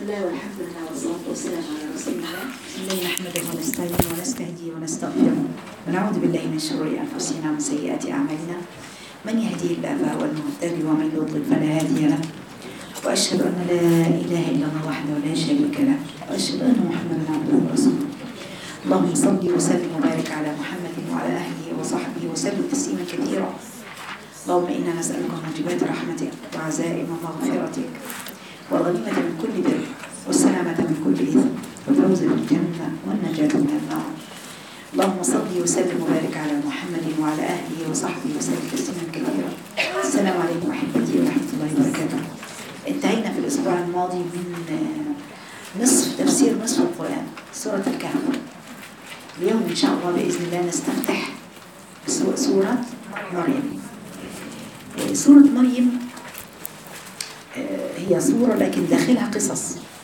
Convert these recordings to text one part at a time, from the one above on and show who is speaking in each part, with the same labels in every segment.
Speaker 1: الله والحمد لله والصلاة والسلام على رسول الله الله نحمده ونستعينه ونستهديه ونستغفره ونعوذ بالله من شرور أنفسنا ومن سيئات أعمالنا من يهديه الله فهو المهتدي ومن يضلل فلا هادي له وأشهد أن لا إله إلا الله وحده لا شريك له وأشهد أن محمدا عبده ورسوله اللهم صل وسلم وبارك على محمد وعلى أهله وصحبه وسلم تسليما كثيرا اللهم إنا نسألك موجبات رحمتك وعزائم مغفرتك والغنيمة من كل بر والسلامة من كل إثم والفوز بالجنة والنجاة من النار اللهم صل وسلم وبارك على محمد وعلى أهله وصحبه وسلم تسليما كثيرا السلام عليكم أحبتي ورحمة الله وبركاته انتهينا في الأسبوع الماضي من آه، نصف تفسير نصف القرآن سورة الكهف اليوم إن شاء الله بإذن الله نستفتح بسو- سورة مريم آه، سورة مريم آه، هي سورة لكن داخلها قصص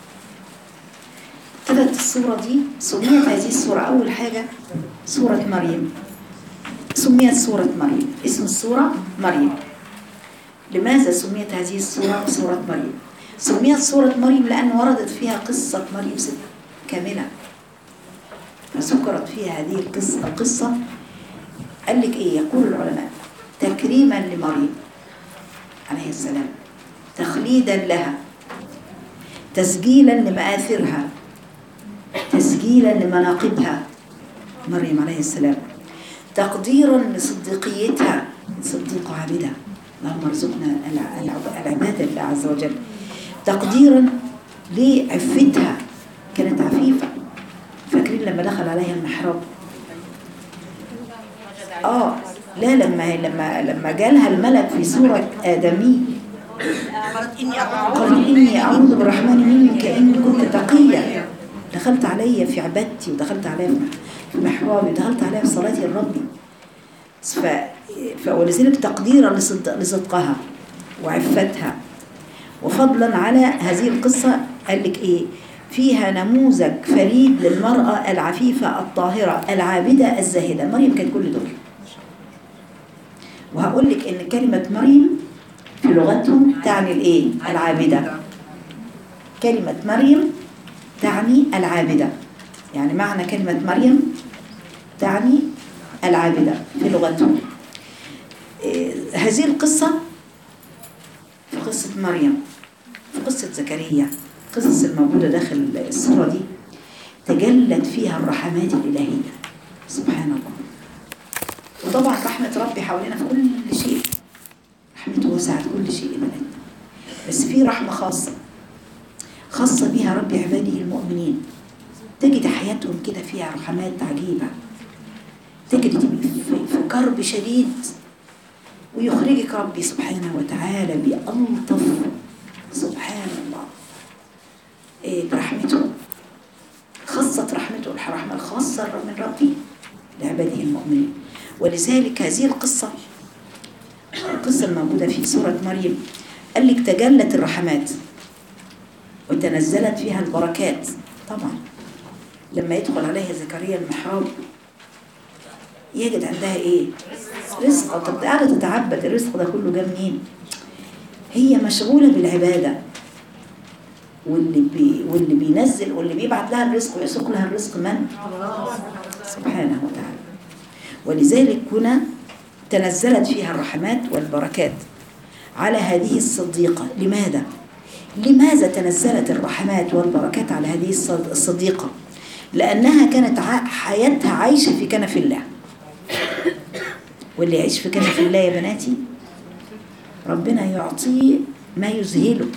Speaker 1: ابتدت السورة دي سميت هذه السورة أول حاجة سورة مريم سميت سورة مريم اسم السورة مريم لماذا سميت هذه السورة سورة مريم سميت سورة مريم لأن وردت فيها قصة مريم ست كاملة فذكرت فيها هذه القصة القصة قال لك إيه يقول العلماء تكريما لمريم عليه السلام تخليدا لها تسجيلا لمآثرها تسجيلا لمناقبها مريم عليه السلام تقديرا لصديقيتها صديقة عابدة اللهم ارزقنا الع- الع- العبادة لله عز وجل تقديرا لعفتها كانت عفيفة فاكرين لما دخل عليها المحراب اه لا لما لما لما جالها الملك في صورة آدمي
Speaker 2: قالت إني أعوذ
Speaker 1: قال إني أعوذ بالرحمن منك إن كنت تقيا دخلت علي في عبادتي ودخلت علي في محرابي ودخلت علي في صلاتي لربي ف... ف... ولذلك تقديرا لصدق... لصدقها وعفتها وفضلا على هذه القصة قال لك إيه فيها نموذج فريد للمرأة العفيفة الطاهرة العابدة الزاهدة مريم كانت كل دول وهقول لك إن كلمة مريم في لغتهم تعني الإيه العابدة كلمة مريم تعني العابدة يعني معنى كلمة مريم تعني العابدة في لغتهم إيه، هذه القصة في قصة مريم في قصة زكريا القصص الموجودة داخل السورة دي تجلت فيها الرحمات الإلهية سبحان الله وطبعا رحمة ربي حوالينا في كل شيء رحمته وسعت كل شيء يا بنات بس في رحمة خاصة خاصة بها رب عباده المؤمنين تجد حياتهم كده فيها رحمات عجيبة تجد تبقي في- في كرب شديد ويخرجك ربي سبحانه وتعالى بألطف سبحان الله إيه برحمته خاصة رحمته الرحمة الخاصة من ربي لعباده المؤمنين ولذلك هذه القصة القصة الموجودة في سورة مريم قال لك تجلت الرحمات وتنزلت فيها البركات طبعا لما يدخل عليها زكريا المحراب يجد عندها ايه رزق طب ده قاعده تتعبد الرزق ده كله جه منين هي مشغوله بالعباده واللي بي واللي بينزل واللي بيبعت لها الرزق ويسوق لها الرزق من سبحانه وتعالى ولذلك هنا تنزلت فيها الرحمات والبركات على هذه الصديقة لماذا؟ لماذا تنزلت الرحمات والبركات على هذه الصد- الصديقة؟ لأنها كانت ع- حياتها عايشة في كنف الله واللي يعيش في كنف الله يا بناتي ربنا يعطيه ما يذهله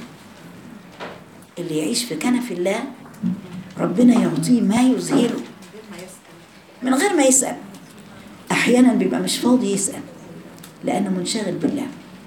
Speaker 1: اللي يعيش في كنف الله ربنا يعطيه ما يذهله من غير ما يسأل أحيانا بيبقى مش فاضي يسأل لأنه منشغل بالله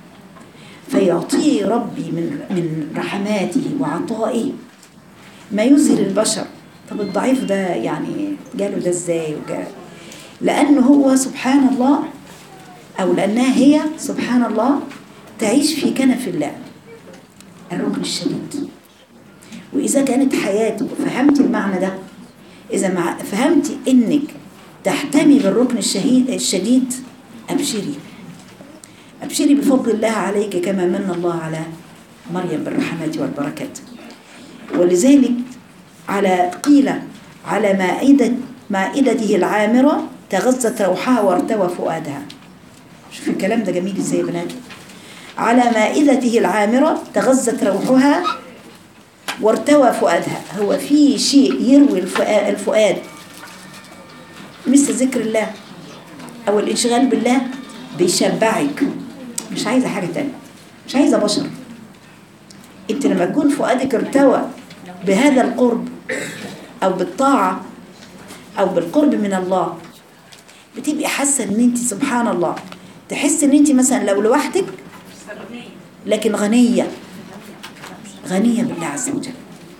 Speaker 1: فيعطيه ربي من من رحماته وعطائه ما يذهل البشر طب الضعيف ده يعني جاله ده ازاي وجا لأنه هو سبحان الله أو لأنها هي سبحان الله تعيش في كنف الله الركن الشديد وإذا كانت حياتك فهمت المعنى ده إذا مع فهمت إنك تحتمي بالركن الشهيد الشديد أبشري أبشري بفضل الله عليك كما من الله على مريم بالرحمات والبركات ولذلك على قيل على مائدة مائدته العامرة تغذت روحها وارتوى فؤادها شوف الكلام ده جميل ازاي يا بنات على مائدته العامرة تغذت روحها وارتوى فؤادها هو في شيء يروي الفؤا- الفؤاد مثل ذكر الله أو الانشغال بالله بيشبعك مش عايزة حاجة تانية مش عايزة بشر انت لما تكون فؤادك ارتوى بهذا القرب أو بالطاعة أو بالقرب من الله بتبقي حاسة ان انت سبحان الله تحس ان انت مثلا لو لوحدك لكن غنية غنية بالله عز وجل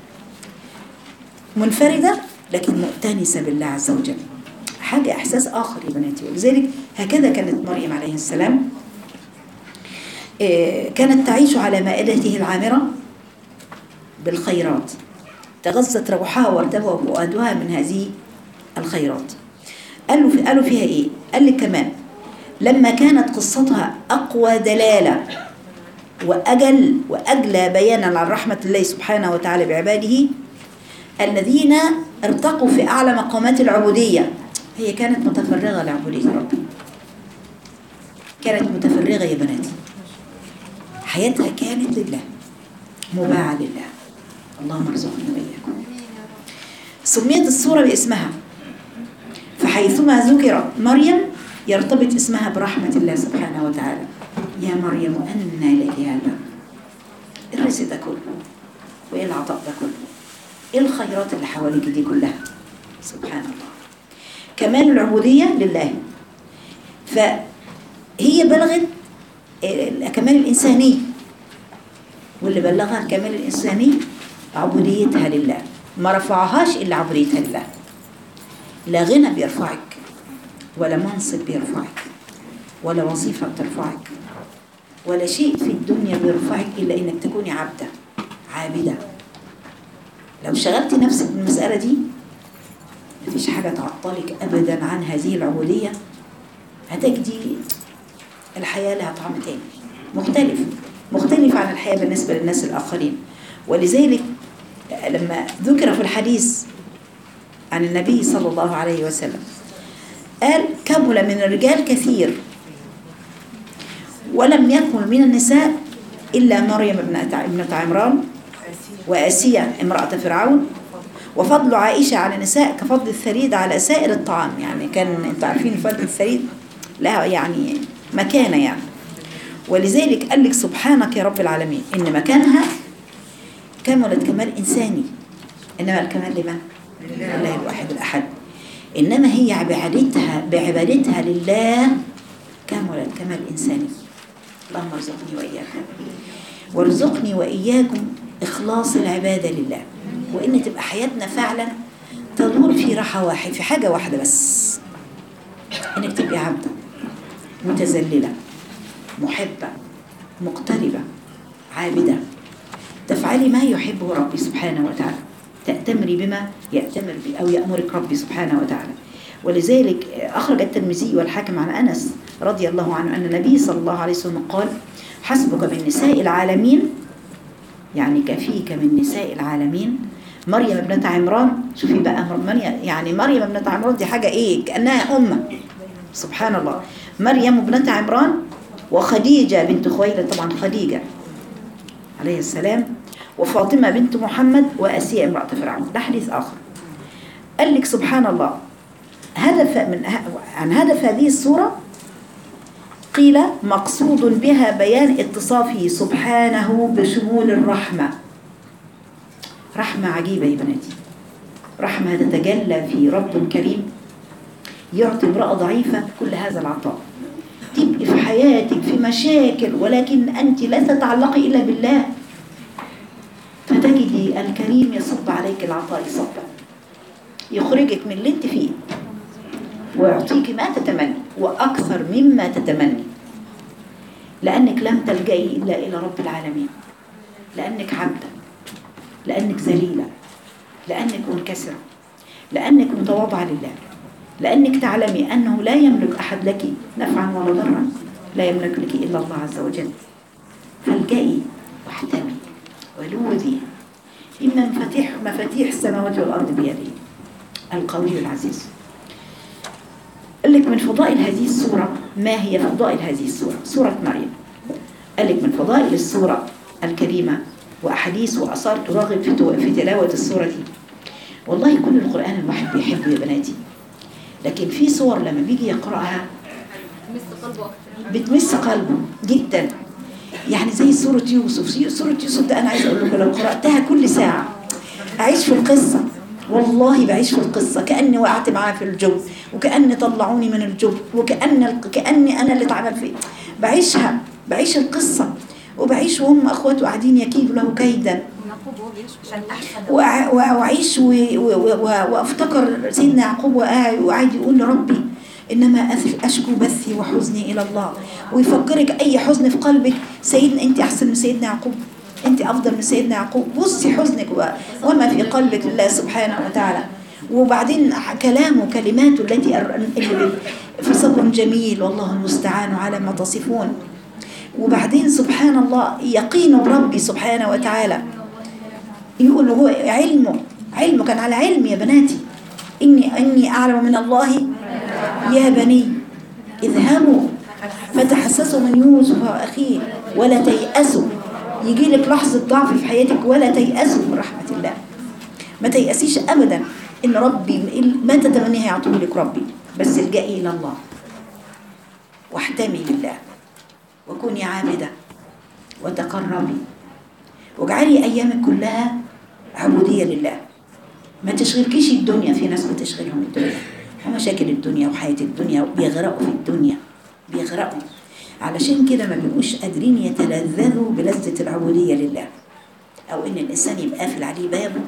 Speaker 1: منفردة لكن مؤتنسة بالله عز وجل حاجة إحساس آخر يا بناتي ولذلك هكذا كانت مريم عليه السلام إيه، كانت تعيش على مائدته العامرة بالخيرات تغذت روحها وارتوى فؤادها من هذه الخيرات قالوا في قالوا فيها ايه قال لك كمان لما كانت قصتها اقوى دلاله واجل واجلى بيانا عن رحمه الله سبحانه وتعالى بعباده الذين ارتقوا في اعلى مقامات العبوديه هي كانت متفرغه لعبوديه ربنا كانت متفرغه يا بناتي حياتها كانت لله مباعه لله اللهم ارزقنا واياكم سميت السوره باسمها فحيثما ذكر مريم يرتبط اسمها برحمة الله سبحانه وتعالى يا مريم أنى لك هذا إيه الرزق ده كله وإيه العطاء ده كله إيه الخيرات اللي حواليك دي كلها سبحان الله كمال العبودية لله فهي بلغت الكمال الإنساني واللي بلغها الكمال الإنساني عبوديتها لله ما رفعهاش إلا عبوديتها لله لا غنى بيرفعك ولا منصب بيرفعك ولا وظيفة بترفعك ولا شيء في الدنيا بيرفعك إلا إنك تكوني عبدة عابدة لو شغلت نفسك بالمسألة دي مفيش حاجة تعطلك أبدا عن هذه العبودية هتجدي الحياة لها طعم تاني مختلف مختلف عن الحياة بالنسبة للناس الآخرين ولذلك لما ذكر في الحديث عن النبي صلى الله عليه وسلم قال كمل من الرجال كثير ولم يكن من النساء إلا مريم ابنة ابنة عمران وآسية امرأة فرعون وفضل عائشة على النساء كفضل الثريد على سائر الطعام يعني كان انتوا عارفين فضل الثريد لها يعني مكانة يعني ولذلك قال لك سبحانك يا رب العالمين إن مكانها كملت كمال إنساني إنما الكمال لمن؟ لله الواحد الأحد إنما هي بعبادتها بعبادتها لله كمل الكمال الإنساني اللهم ارزقني وإياكم وارزقني وإياكم إخلاص العبادة لله وإن تبقى حياتنا فعلا تدور في راحة واحد في حاجة واحدة بس إنك تبقي عبدة متذللة محبة مقتربة عابدة تفعلي ما يحبه ربي سبحانه وتعالى تأتمري بما يأتمر به أو يأمرك ربي سبحانه وتعالى ولذلك أخرج الترمذي والحاكم عن أنس رضي الله عنه أن النبي صلى الله عليه وسلم قال حسبك من نساء العالمين يعني كفيك من نساء العالمين مريم ابنة عمران شوفي بقى مريم يعني مريم ابنة عمران دي حاجة إيه كأنها أمة سبحان الله مريم ابنة عمران وخديجة بنت خويلد طبعا خديجة عليه السلام وفاطمة بنت محمد وأسيا امرأة فرعون ده حديث آخر قال لك سبحان الله هدف من عن هدف هذه السورة قيل مقصود بها بيان اتصافه سبحانه بشمول الرحمة رحمة عجيبة يا بناتي رحمة تتجلى في رب كريم يعطي امرأة ضعيفة كل هذا العطاء تبقي في حياتك في مشاكل ولكن أنت لا تتعلقي إلا بالله فتجدي الكريم يصب عليك العطاء صبا يخرجك من اللي انت فيه ويعطيك ما تتمني وأكثر مما تتمني لأنك لم تلجئي إلا إلى رب العالمين لأنك عبدة لأنك ذليلة لأنك منكسرة لأنك متواضعة لله لأنك تعلمي أنه لا يملك أحد لك نفعا ولا ضرا لا يملك لك إلا الله عز وجل فالجئي واحتمي ولوذي إن مفاتيح مفاتيح السماوات والأرض بيده القوي العزيز قال لك من فضائل هذه السورة ما هي فضائل هذه السورة سورة مريم قال لك من فضائل السورة الكريمة وأحاديث وأثار تراغب في تو- في تلاوة السورة دي والله كل القرآن الواحد بيحبه يا بناتي لكن في صور لما بيجي يقرأها
Speaker 3: مس قلبه اكتر
Speaker 1: بتمس قلبه جدا يعني زي سورة يوسف سورة يوسف ده أنا عايز أقول لكم لو قرأتها كل ساعة أعيش في القصة والله بعيش في القصة كأني وقعت معاه في الجب وكأني طلعوني من الجب وكأن كأني أنا اللي اتعمل فيه بعيشها بعيش القصة وبعيش وهم أخواته قاعدين يكيدوا له كيدا
Speaker 3: يعقوب وهو بيشكو
Speaker 2: عشان احسن
Speaker 1: وأع- وأعيش و- و- و- وأفتكر سيدنا يعقوب وقاعد وقاعد يقول لربي إنما أث- أشكو بثي وحزني إلى الله ويفكرك أي حزن في قلبك سيدنا أنت أحسن من سيدنا يعقوب أنت أفضل من سيدنا يعقوب بصي حزنك بقى وما في قلبك لله سبحانه وتعالى وبعدين كلامه كلماته التي أر- اللي بال- في صبر جميل والله المستعان على ما تصفون وبعدين سبحان الله يقين بربي سبحانه وتعالى يقول هو علمه علمه كان على علم يا بناتي إني إني أعلم من الله يا بني اذهبوا فتحسسوا من يوسف وأخيه ولا تيأسوا يجي لك لحظة ضعف في حياتك ولا تيأسوا من رحمة الله ما تيأسيش أبدا إن ربي ما تتمنيه يعطيه لك ربي بس الجئي إلى الله واحتمي لله وكوني عابدة وتقربي واجعلي أيامك كلها عبودية لله ما تشغلكيش الدنيا في ناس بتشغلهم الدنيا ومشاكل الدنيا وحياة الدنيا وبيغرقوا في الدنيا بيغرقوا علشان كده ما بيبقوش قادرين يتلذذوا بلذة العبودية لله أو إن الإنسان يبقى قافل عليه بابه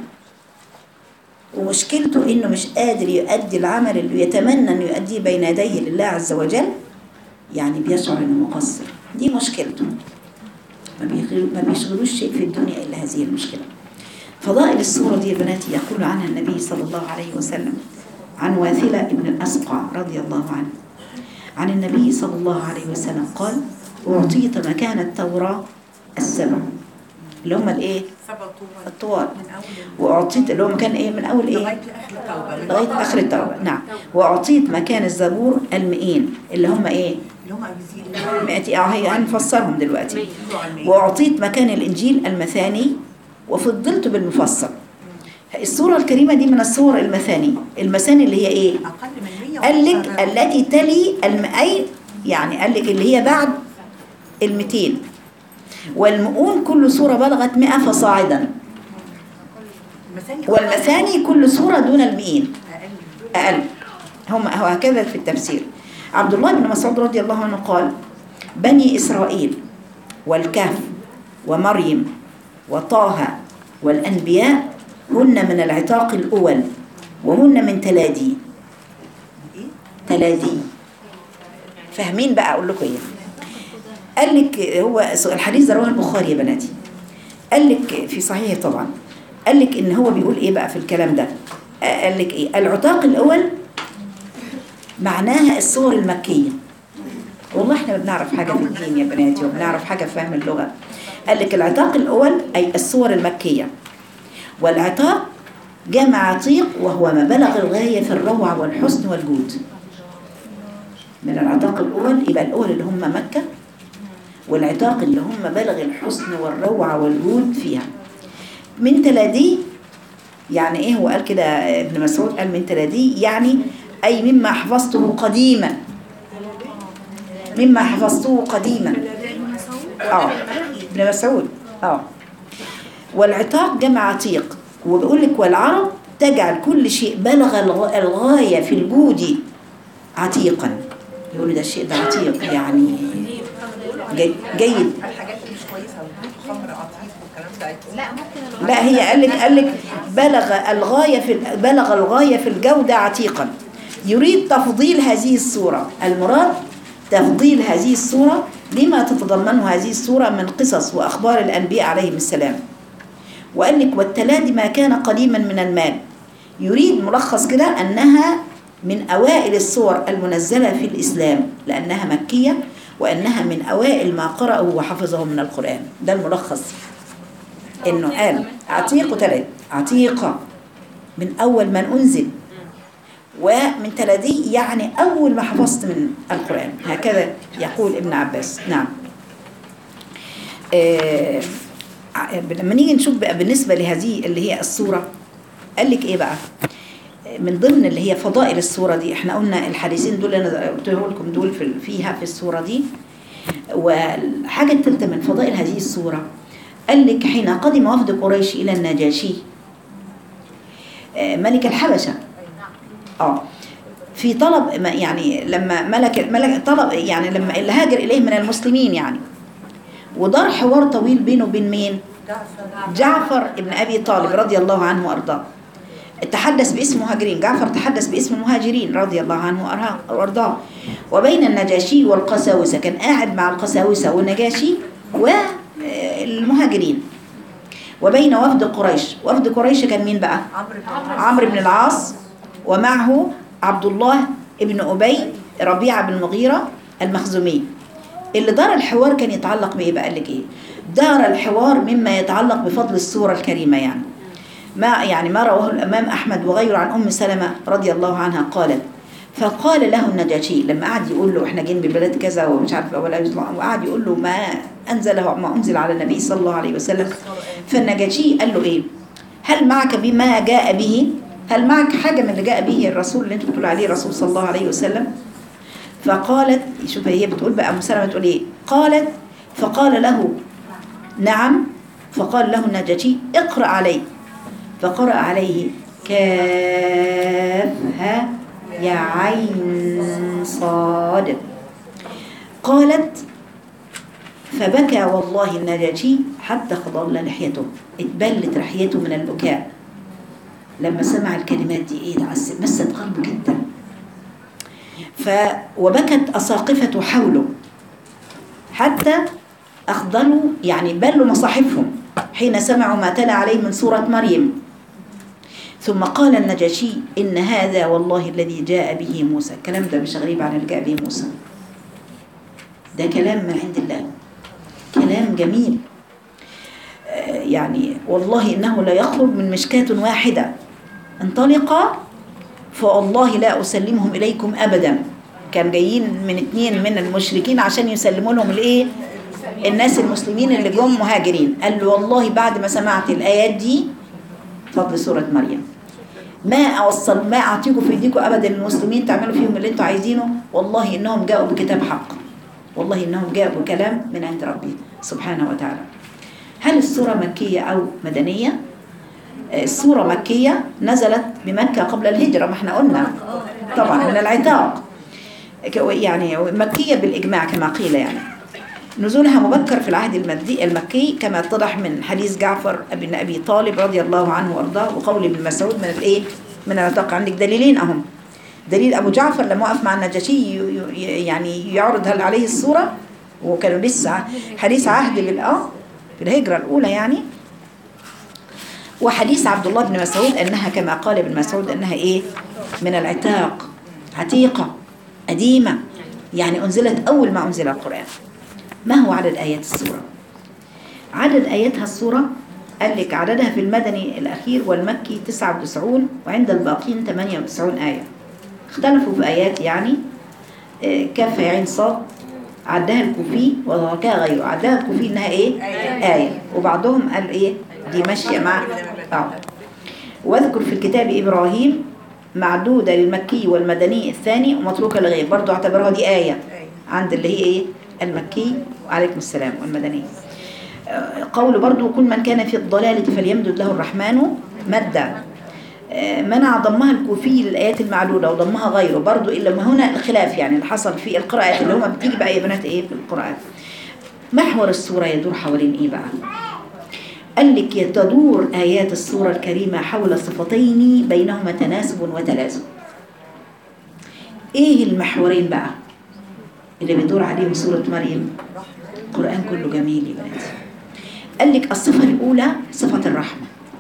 Speaker 1: ومشكلته إنه مش قادر يؤدي العمل اللي يتمنى إنه يؤديه بين يديه لله عز وجل يعني بيشعر إنه مقصر دي مشكلته ما بيغل- ما بيشغلوش شيء في الدنيا إلا هذه المشكلة فضائل السورة دي يا بناتي يقول عنها النبي صلى الله عليه وسلم عن واثلة ابن الأسقع رضي الله عنه عن النبي صلى الله عليه وسلم قال أعطيت مكان التوراة السبع اللي هم الإيه؟
Speaker 2: سبع طوبى
Speaker 1: الطوال
Speaker 2: من اول
Speaker 1: وأعطيت اللي هو مكان إيه؟ من أول إيه؟
Speaker 2: لغايه اخر التوبه
Speaker 1: لغاية آخر التوبة نعم وأعطيت مكان الزبور المئين اللي هم إيه؟
Speaker 2: اللي هم يزيد
Speaker 1: مئتي اه هي هنفسرهم دلوقتي
Speaker 2: بتوع المية.
Speaker 1: وأعطيت مكان الإنجيل المثاني وفضلت بالمفصل السورة الكريمة دي من السور المثاني المثاني اللي هي إيه؟
Speaker 2: اقل من 100
Speaker 1: قال لك التي تلي المئين يعني قال لك اللي هي بعد المئتين والمؤون كل سورة بلغت مئة فصاعدا
Speaker 2: المثاني
Speaker 1: والمثاني كل سورة دون المئين
Speaker 2: اقل
Speaker 1: أقل هم هكذا في التفسير عبد الله بن مسعود رضي الله عنه قال بني إسرائيل والكهف ومريم وطه والأنبياء هن من العتاق الأول وهن من تلادي
Speaker 2: ايه
Speaker 1: تلادي فاهمين بقى أقول لكم إيه قال لك هو الحديث ده رواه البخاري يا بناتي قال لك في صحيح طبعا قال لك ان هو بيقول ايه بقى في الكلام ده قال لك ايه العتاق الاول معناها الصور المكيه والله احنا ما بنعرف حاجه في الدين يا بناتي وبنعرف حاجه في فهم اللغه قال لك العتاق الاول اي الصور المكيه والعتاق جمع عتيق وهو ما بلغ الغايه في الروعه والحسن والجود من العتاق الاول يبقى الاول اللي هم مكه والعتاق اللي هم بلغ الحسن والروعة والجود فيها من تلادي يعني ايه هو قال كده ابن مسعود قال من تلادي يعني أي مما حفظته قديما مما حفظته قديما اه ابن مسعود اه والعتاق جمع عتيق وبيقول لك والعرب تجعل كل شيء بلغ الغ- الغاية في الجود عتيقا يقولوا ده الشيء ده عتيق يعني جي- جيد
Speaker 2: الحاجات اللي مش كويسه والخمر عطيف والكلام ده
Speaker 3: لا ممكن
Speaker 1: لا هي قال لك قال لك بلغ الغايه في بلغ الغايه في الجوده عتيقا يريد تفضيل هذه الصوره المراد تفضيل هذه الصوره لما تتضمنه هذه الصوره من قصص واخبار الانبياء عليهم السلام وقال لك والتلادي ما كان قديما من المال يريد ملخص كده انها من اوائل الصور المنزله في الاسلام لانها مكيه وانها من اوائل ما قرأه وحفظه من القران ده الملخص انه قال عتيق وتلد عتيقة من اول من انزل ومن تلدي يعني اول ما حفظت من القرآن هكذا يقول ابن عباس نعم آه، ع- لما نيجي نشوف بقى بالنسبة لهذه اللي هي الصورة قال لك ايه بقى من ضمن اللي هي فضائل الصورة دي احنا قلنا الحديثين دول اللي انا قلت لكم دول في فيها في الصورة دي والحاجة الثالثة من فضائل هذه الصورة قال لك حين قدم وفد قريش إلى النجاشي آه، ملك الحبشة اه في طلب ما- يعني لما ملك ملك طلب يعني لما اللي هاجر إليه من المسلمين يعني ودار حوار طويل بينه وبين مين؟ جعفر ابن أبي طالب رضي الله عنه وأرضاه تحدث باسم مهاجرين جعفر تحدث باسم المهاجرين رضي الله عنه وأرها- وأرضاه وبين النجاشي والقساوسة كان قاعد مع القساوسة والنجاشي والمهاجرين وبين وفد قريش وفد قريش كان مين بقى
Speaker 2: عمرو بن العاص.
Speaker 1: عمرو بن العاص ومعه عبد الله ابن أبي ربيعة بن المغيرة المخزومي اللي دار الحوار كان يتعلق بإيه بقى لك إيه دار الحوار مما يتعلق بفضل السورة الكريمة يعني ما يعني ما رواه الإمام أحمد وغيره عن أم سلمة رضي الله عنها قالت فقال له النجاشي لما قعد يقول له احنا جايين ببلد كذا ومش عارف ولا يطلع وقعد يقول له ما انزله ما انزل على النبي صلى الله عليه وسلم فالنجاشي قال له ايه هل معك بما جاء به هل معك حاجه من اللي جاء به الرسول اللي انت بتقول عليه رسول صلى الله عليه وسلم فقالت شوف هي بتقول بقى ام سلمة تقول ايه قالت فقال له نعم فقال له النجاشي اقرا عليه فقرأ عليه كافها يا عين صاد قالت فبكى والله النجاشي حتى خضل لحيته اتبلت لحيته من البكاء لما سمع الكلمات دي ايه ده عس- مست قلبه جدا ف وبكت أساقفة حوله حتى أخضلوا يعني بلوا مصاحفهم حين سمعوا ما تلا عليه من سورة مريم ثم قال النجاشي إن هذا والله الذي جاء به موسى الكلام ده مش غريب عن اللي جاء به موسى ده كلام من عند الله كلام جميل آه، يعني والله إنه لا يخرج من مشكاة واحدة انطلقا فوالله لا أسلمهم إليكم أبدا كان جايين من اتنين من المشركين عشان يسلموا لهم الايه الناس المسلمين اللي جم مهاجرين قال له والله بعد ما سمعت الآيات دي فضل سورة مريم ما أوصل ما أعطيكم في إيديكم أبدا المسلمين تعملوا فيهم اللي أنتوا عايزينه والله إنهم جاءوا بكتاب حق والله إنهم جاءوا بكلام من عند ربي سبحانه وتعالى هل السورة مكية أو مدنية؟ آه، السورة مكية نزلت بمكة قبل الهجرة ما احنا قلنا طبعا من العتاق ك- يعني مكية بالإجماع كما قيل يعني نزولها مبكر في العهد المدي المكي كما اتضح من حديث جعفر بن أبي طالب رضي الله عنه وأرضاه وقول ابن مسعود من الإيه من العتاق عندك دليلين أهم دليل أبو جعفر لما وقف مع النجاشي ي- ي- يعني يعرض هل عليه الصورة وكانوا لسه حديث عهد بالآه في الهجرة الأولى يعني وحديث عبد الله بن مسعود أنها كما قال ابن مسعود أنها إيه من العتاق عتيقة قديمة يعني أنزلت أول ما أنزل القرآن ما هو عدد آيات السورة عدد آياتها السورة قال لك عددها في المدني الأخير والمكي 99 وعند الباقين 98 آية اختلفوا في آيات يعني آه، كاف يا عين صاد عدها الكوفي وذكاها غيره عدها الكوفي إنها إيه
Speaker 2: آية.
Speaker 1: آية وبعضهم قال إيه دي ماشية مع آه. واذكر في الكتاب إبراهيم معدودة للمكي والمدني الثاني ومتروكة للغير برضو اعتبرها دي آية
Speaker 2: آية.
Speaker 1: عند اللي هي إيه المكي وعليكم السلام والمدني آه، قول برضو كل من كان في الضلالة فليمدد له الرحمن مدا آه، منع ضمها الكوفي للآيات المعلولة وضمها غيره برضو إلا ما هنا الخلاف يعني اللي حصل في القراءات اللي هما بتيجي بقى يا بنات إيه في القراءات محور السورة يدور حوالين إيه بقى قال لك تدور آيات السورة الكريمة حول صفتين بينهما تناسب وتلازم إيه المحورين بقى اللي بيدور عليهم سورة مريم القرآن كله جميل يا بنات قال لك الصفة الأولى صفة الرحمة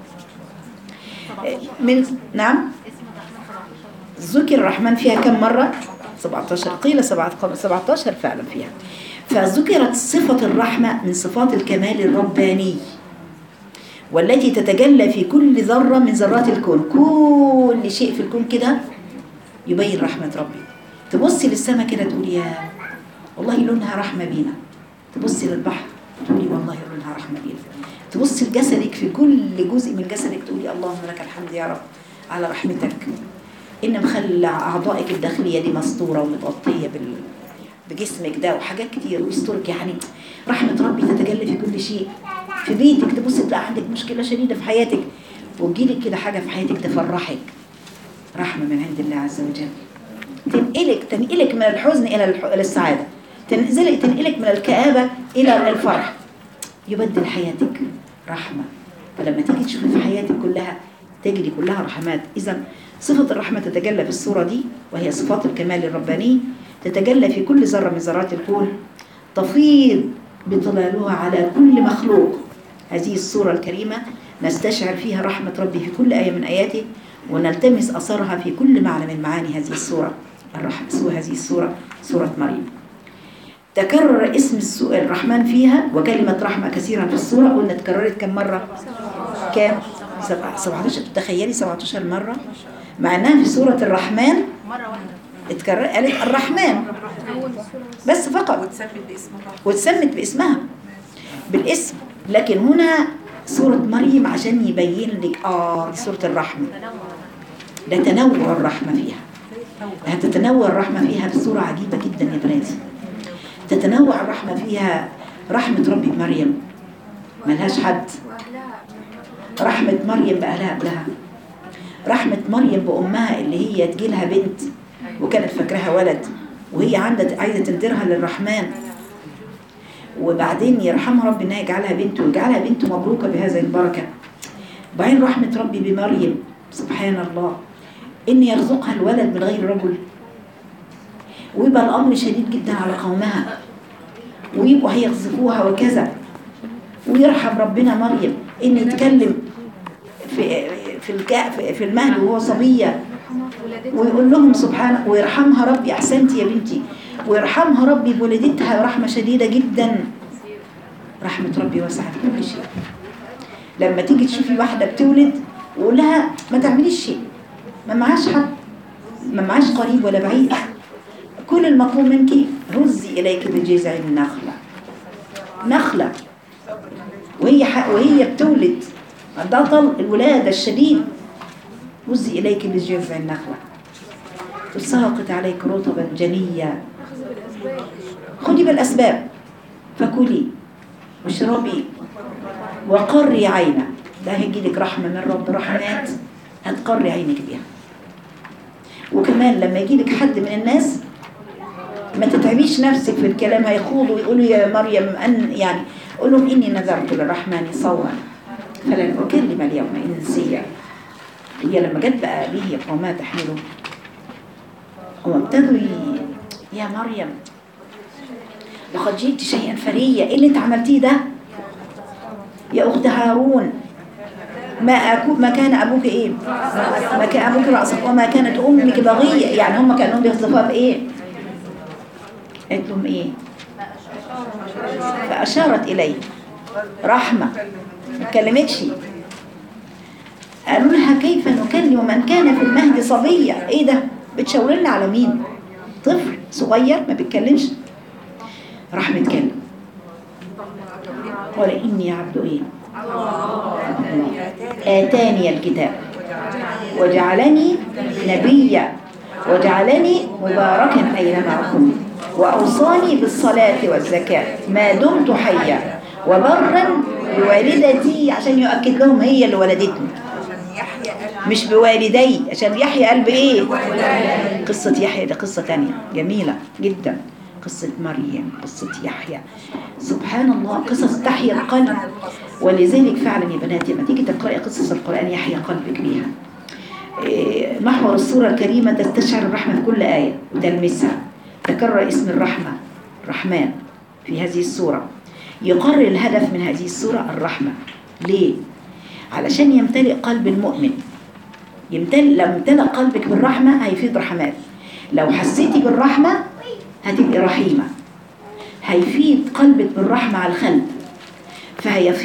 Speaker 1: من نعم ذكر الرحمن فيها كم مرة 17 قيل 17 فعلا فيها فذكرت صفة الرحمة من صفات الكمال الرباني والتي تتجلى في كل ذرة من ذرات الكون كل شيء في الكون كده يبين رحمة ربي تبصي للسماء كده تقولي يا والله لونها رحمة بينا تبصي للبحر تقولي والله لونها رحمة بينا تبصي لجسدك في كل جزء من جسدك تقولي اللهم لك الحمد يا رب على رحمتك إن مخلى أعضائك الداخلية دي مسطورة ومتغطية بال بجسمك ده وحاجات كتير ويسترك يعني رحمة ربي تتجلى في كل شيء في بيتك تبص تلاقي عندك مشكلة شديدة في حياتك وتجيلك كده حاجة في حياتك تفرحك رحمة من عند الله عز وجل تنقلك تنقلك من الحزن إلى الح- إلى السعادة تنزلك تنقلك من الكآبة إلى الفرح يبدل حياتك رحمة فلما تيجي تشوفي في حياتك كلها تجري كلها رحمات إذا صفة الرحمة تتجلى في الصورة دي وهي صفات الكمال الرباني تتجلى في كل ذرة من ذرات الكون تفيض بظلالها على كل مخلوق هذه الصورة الكريمة نستشعر فيها رحمة ربي في كل آية من آياته ونلتمس أثرها في كل معنى من معاني هذه الصورة الرحمة هذه الصورة سورة مريم تكرر اسم السو- الرحمن فيها وكلمة رحمة كثيرا في السورة قلنا اتكررت كم مرة؟ كام؟ سبعة- 17 تخيلي 17 مرة مع انها في سورة الرحمن
Speaker 3: مرة واحدة
Speaker 1: اتكرر قالت الرحمن
Speaker 3: أول سورة
Speaker 1: بس فقط
Speaker 2: وتسمي باسم الرحمن
Speaker 1: واتسمت باسمها بالاسم لكن هنا سورة مريم عشان يبين لك اه دي سورة الرحمة ده تنوع الرحمة فيها هتتنوع الرحمة فيها بصورة عجيبة جدا يا بناتي تتنوع الرحمة فيها رحمة ربي بمريم ملهاش حد رحمة مريم بأهلها قبلها رحمة مريم بأمها اللي هي تجيلها بنت وكانت فاكراها ولد وهي عندها عايزة تنذرها للرحمن وبعدين يرحمها ربي انها يجعلها بنت ويجعلها بنت مبروكة بهذه البركة بعدين رحمة ربي بمريم سبحان الله إن يرزقها الولد من غير رجل ويبقى الأمر شديد جدا على قومها ويبقوا هيقذفوها وكذا ويرحم ربنا مريم إن يتكلم في في الك- في- في المهد وهو صبية ويقول لهم سبحانه ويرحمها ربي أحسنتي يا بنتي ويرحمها ربي بولدتها رحمة شديدة جدا رحمة ربي وسعت كل شيء لما تيجي تشوفي واحدة بتولد وقول لها ما تعمليش شيء ما معاش حد ما معاش قريب ولا بعيد كل المطلوب منك هزي إليك بجذع النخلة نخلة وهي ح... وهي بتولد عندها طلق الولادة الشديد هزي إليك بجذع النخلة تساقط عليك رطبا جنيا خدي بالأسباب فكلي واشربي وقري عينك ده هيجيلك رحمة من رب رحمات هتقري عينك بيها وكمان لما يجيلك حد من الناس ما تتعبيش نفسك في الكلام هيخوضوا ويقولوا يا مريم أن يعني قول لهم إني نذرت للرحمن صوما فلن أكلم اليوم إنسيا هي لما جت بقى به قومها تحمله هم ابتدوا ي- يا مريم لقد جئت شيئا فريا ايه اللي انت عملتيه ده يا اخت هارون ما أكو ما كان ابوك ايه ما كان ابوك راسك وما كانت امك بغيه يعني هم كانوا بيخزفوها بايه قالت لهم ايه فاشارت اليه رحمه ما كلمتش قالوا لها كيف نكلم من كان في المهد صبيا ايه ده بتشاور لنا على مين طفل صغير ما بيتكلمش راح متكلم قال اني عبد ايه اتاني الكتاب وجعلني نبيا وجعلني مباركا اينما كنت واوصاني بالصلاه والزكاه ما دمت حيا وبرا بوالدتي عشان يؤكد لهم هي اللي ولدتني
Speaker 2: عشان يحيى قلبي
Speaker 1: مش بوالدي عشان يحيى قلب ايه قصة يحيى دي قصة تانية جميلة جدا قصة مريم قصة يحيى سبحان الله قصص تحيا القلب ولذلك فعلا يا بناتي لما تيجي تقرأي قصص القرآن يحيا قلبك بيها إيه، محور السورة الكريمة تستشعر الرحمة في كل آية وتلمسها تكرر اسم الرحمة الرحمن في هذه السورة يقرر الهدف من هذه السورة الرحمة ليه؟ علشان يمتلئ قلب المؤمن يمتلئ لو امتلأ قلبك بالرحمة هيفيض رحمات لو حسيتي بالرحمة هتبقي رحيمة هيفيض قلبك بالرحمة على الخلق فهيفيض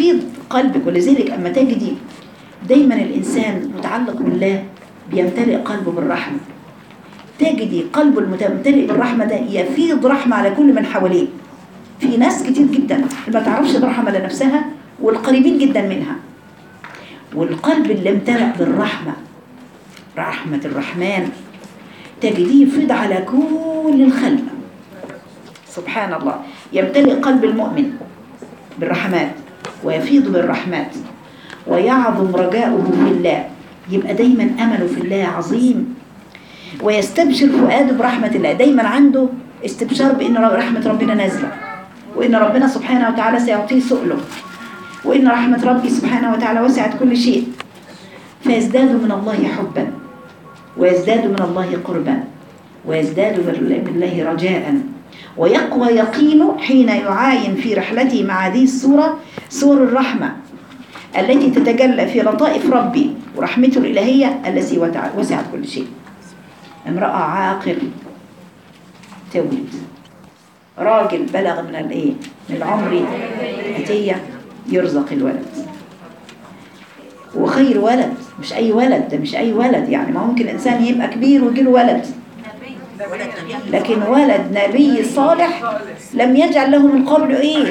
Speaker 1: قلبك ولذلك أما تجدي دايما الإنسان متعلق بالله بيمتلئ قلبه بالرحمة تجدي قلبه الممتلئ بالرحمة ده يفيض رحمة على كل من حواليه في ناس كتير جدا ما تعرفش ترحم على نفسها والقريبين جدا منها والقلب اللي امتلأ بالرحمة رحمة الرحمن تجديه يفيض على كل الخلق سبحان الله يمتلئ قلب المؤمن بالرحمات ويفيض بالرحمات ويعظم رجاؤه في الله يبقى دايما أمله في الله عظيم ويستبشر فؤاده برحمة الله دايما عنده استبشار بأن رحمة ربنا نازلة وإن ربنا سبحانه وتعالى سيعطيه سؤله وإن رحمة ربي سبحانه وتعالى وسعت كل شيء فيزداد من الله حبا ويزداد من الله قربا ويزداد بالله رجاء ويقوى يقينه حين يعاين في رحلته مع هذه السورة سور الرحمة التي تتجلى في لطائف ربي ورحمته الإلهية التي وسعت كل شيء امرأة عاقل تولد راجل بلغ من الايه من العمر أتية يرزق الولد وخير ولد مش أي ولد ده مش أي ولد يعني ما ممكن الإنسان يبقى كبير ويجيله ولد لكن ولد نبي صالح لم يجعل له من قبل ايه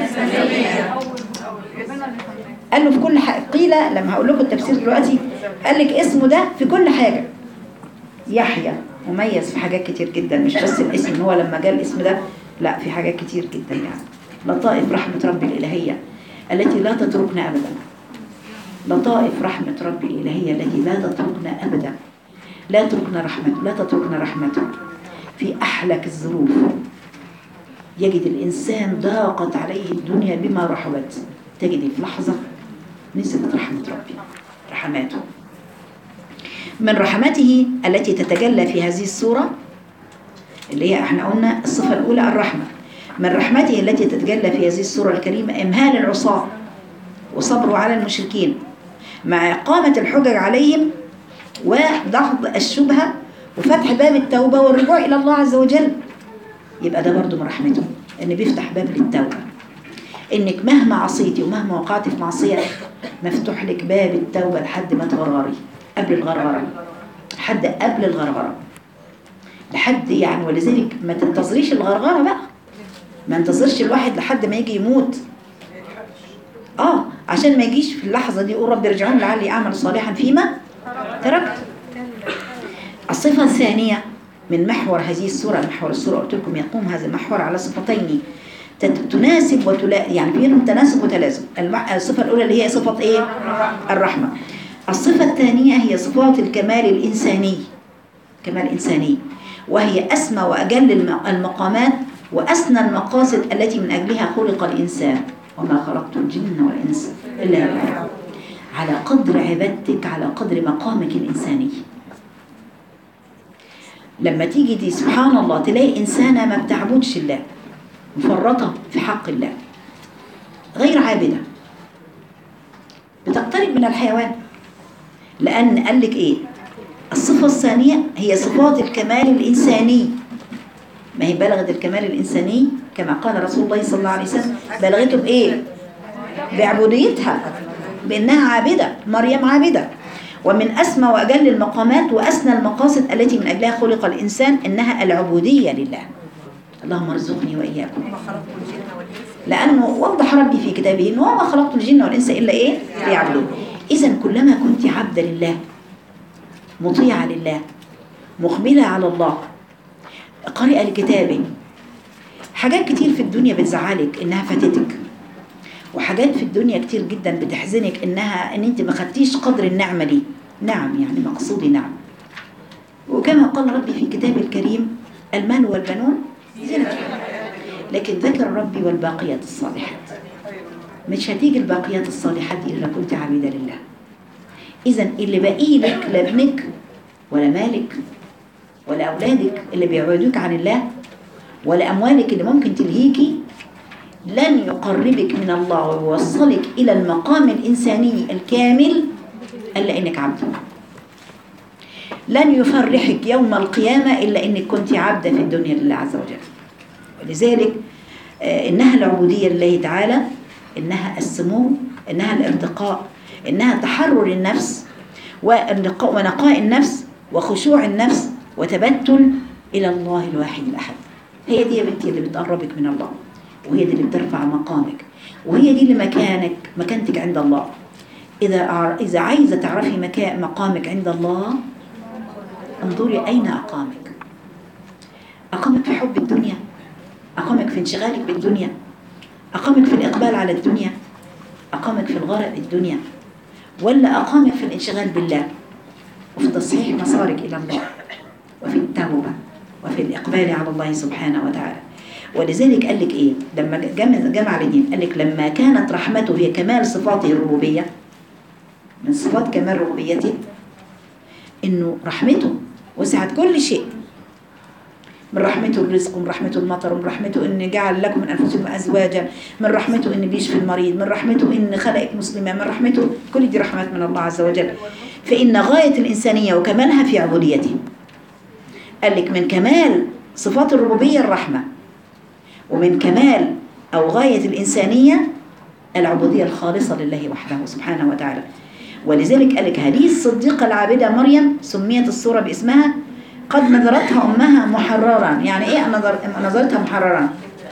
Speaker 1: قال له في كل حاجة قيل لما هقول لكم التفسير دلوقتي قال لك اسمه ده في كل حاجة يحيى مميز في حاجات كتير جدا مش بس الاسم ان هو لما جاء الاسم ده لا في حاجات كتير جدا يعني لطائف رحمة ربي الإلهية التي لا تتركنا أبدا لطائف رحمة ربي الإلهية التي لا تتركنا أبدا لا تتركنا رحمته لا تتركنا رحمته في أحلك الظروف يجد الإنسان ضاقت عليه الدنيا بما رحبت تجد في لحظة نزلت رحمة ربي رحماته من رحمته التي تتجلى في هذه السورة اللي هي احنا قلنا الصفة الأولى الرحمة من رحمته التي تتجلى في هذه السورة الكريمة إمهال العصاة وصبره على المشركين مع إقامة الحجج عليهم وضغط الشبهة وفتح باب التوبة والرجوع إلى الله عز وجل يبقى ده برضو من رحمته إن بيفتح باب للتوبة إنك مهما عصيتي ومهما وقعتي في معصية مفتوح لك باب التوبة لحد ما تغرغري قبل الغرغرة لحد قبل الغرغرة لحد يعني ولذلك ما تنتظريش الغرغرة بقى ما انتظرش الواحد لحد ما يجي يموت اه عشان ما يجيش في اللحظة دي يقول رب ارجعون لعلي أعمل صالحا فيما تركت الصفة الثانية من محور هذه السورة محور السورة قلت لكم يقوم هذا المحور على صفتين تناسب وتلا يعني بينهم تناسب وتلازم الصفة الأولى اللي هي صفة إيه؟ الرحمة الصفة الثانية هي صفات الكمال الإنساني كمال إنساني وهي أسمى وأجل المقامات وأسنى المقاصد التي من أجلها خلق الإنسان وما خلقت الجن والإنس إلا ليعبدون على قدر عبادتك على قدر مقامك الإنساني لما تيجي دي سبحان الله تلاقي إنسانة ما بتعبدش الله مفرطة في حق الله غير عابدة بتقترب من الحيوان لأن قال لك إيه الصفة الثانية هي صفات الكمال الإنساني ما هي بلغت الكمال الإنساني كما قال رسول الله صلى الله عليه وسلم بلغته بإيه بعبوديتها بأنها عابدة مريم عابدة ومن أسمى وأجل المقامات وأسنى المقاصد التي من أجلها خلق الإنسان إنها العبودية لله اللهم ارزقني وإياكم
Speaker 2: وما خلقت الجن والإنس
Speaker 1: لأنه وضح ربي في كتابه إنه وما خلقت الجن والإنس إلا إيه ليعبدون إذا كلما كنت عبدا لله مطيعة لله مقبلة على الله قارئة لكتابه حاجات كتير في الدنيا بتزعلك إنها فاتتك وحاجات في الدنيا كتير جدا بتحزنك إنها إن أنت ما خدتيش قدر النعمة دي نعم يعني مقصودي نعم وكما قال ربي في كتابه الكريم المال والبنون زينة لكن ذكر ربي والباقيات الصالحات مش هتيجي الباقيات الصالحات دي إلا كنت عبيدة لله إذا اللي باقي لك لا ابنك ولا مالك ولا أولادك اللي بيعودوك عن الله ولا أموالك اللي ممكن تلهيكي لن يقربك من الله ويوصلك إلى المقام الإنساني الكامل إلا إنك عبد لن يفرحك يوم القيامة إلا إنك كنت عبدا في الدنيا لله عز وجل ولذلك آه، إنها العبودية لله تعالى إنها السمو إنها الارتقاء إنها تحرر النفس والنقاء- ونقاء النفس وخشوع النفس وتبتل إلى الله الواحد الأحد هي دي يا بنتي اللي بتقربك من الله وهي دي اللي بترفع مقامك وهي دي اللي مكانك مكانتك عند الله إذا أع- إذا عايزة تعرفي مكان مقامك عند الله انظري أين أقامك أقامك في حب الدنيا أقامك في انشغالك بالدنيا أقامك في الإقبال على الدنيا أقامك في الغرق بالدنيا ولا أقامك في الانشغال بالله وفي تصحيح مسارك إلى الله وفي التوبة وفي الإقبال على الله سبحانه وتعالى ولذلك قال لك إيه لما جمع, جمع الدين قال لك لما كانت رحمته هي كمال صفاته الربوبية من صفات كمال ربوبيته إنه رحمته وسعت كل شيء من رحمته الرزق ومن رحمته المطر ومن رحمته ان جعل لكم من انفسكم ازواجا من رحمته ان بيشفي المريض من رحمته ان خلقك مسلمه من رحمته كل دي رحمات من الله عز وجل فان غايه الانسانيه وكمالها في عبوديته قال لك من كمال صفات الربوبيه الرحمه ومن كمال او غايه الانسانيه العبوديه الخالصه لله وحده سبحانه وتعالى ولذلك قال لك هذه الصديقه العابده مريم سميت السوره باسمها قد نظرتها امها محررا يعني ايه نظر نظرتها محررا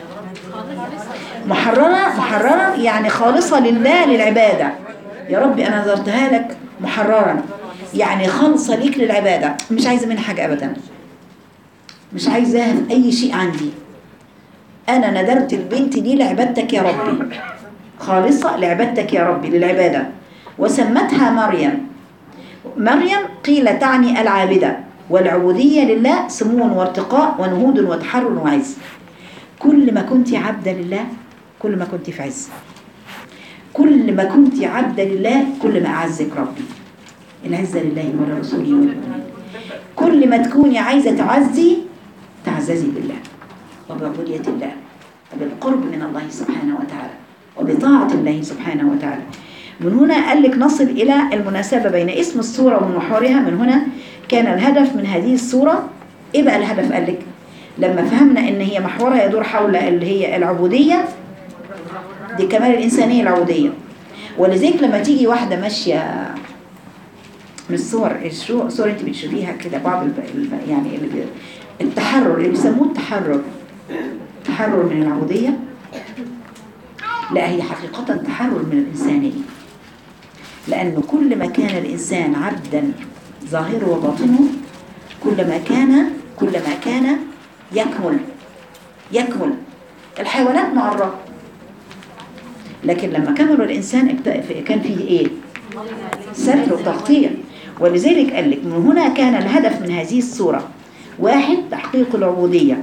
Speaker 1: محررة محررة يعني خالصة لله للعبادة يا رب أنا نظرتها لك محررا يعني خالصة ليك للعبادة مش عايزة منها حاجة أبدا مش عايزاها في أي شيء عندي أنا ندرت البنت دي لعبادتك يا ربي خالصة لعبادتك يا ربي للعبادة وسمتها مريم مريم قيل تعني العابدة والعبودية لله سمو وارتقاء ونهوض وتحرر وعز كل ما كنت عبدة لله كل ما كنت في عز كل ما كنت عبدة لله كل ما أعزك ربي العزة لله ولرسوله والمؤمنين كل ما تكوني عايزة تعزي تعززي بالله وبعبودية الله وبالقرب من الله سبحانه وتعالى وبطاعة الله سبحانه وتعالى من هنا قال لك نصل إلى المناسبة بين اسم السورة ومحورها من هنا كان الهدف من هذه السورة إيه بقى الهدف قال لك لما فهمنا إن هي محورها يدور حول اللي هي العبودية دي كمال الإنسانية العبودية ولذلك لما تيجي واحدة ماشية من الصور الشو- صور انت بتشوفيها كده بعض الب... الب- يعني اللي بي... التحرر اللي بيسموه التحرر تحرر من العبودية لا هي حقيقة تحرر من الإنسانية لأنه كل ما كان الإنسان عبدا ظاهره وباطنه كل ما كان كل ما كان يكمل يكمل الحيوانات معرضة لكن لما كمل الإنسان ابت- كان فيه إيه ستر وتغطية ولذلك قال لك من هنا كان الهدف من هذه السورة واحد تحقيق العبودية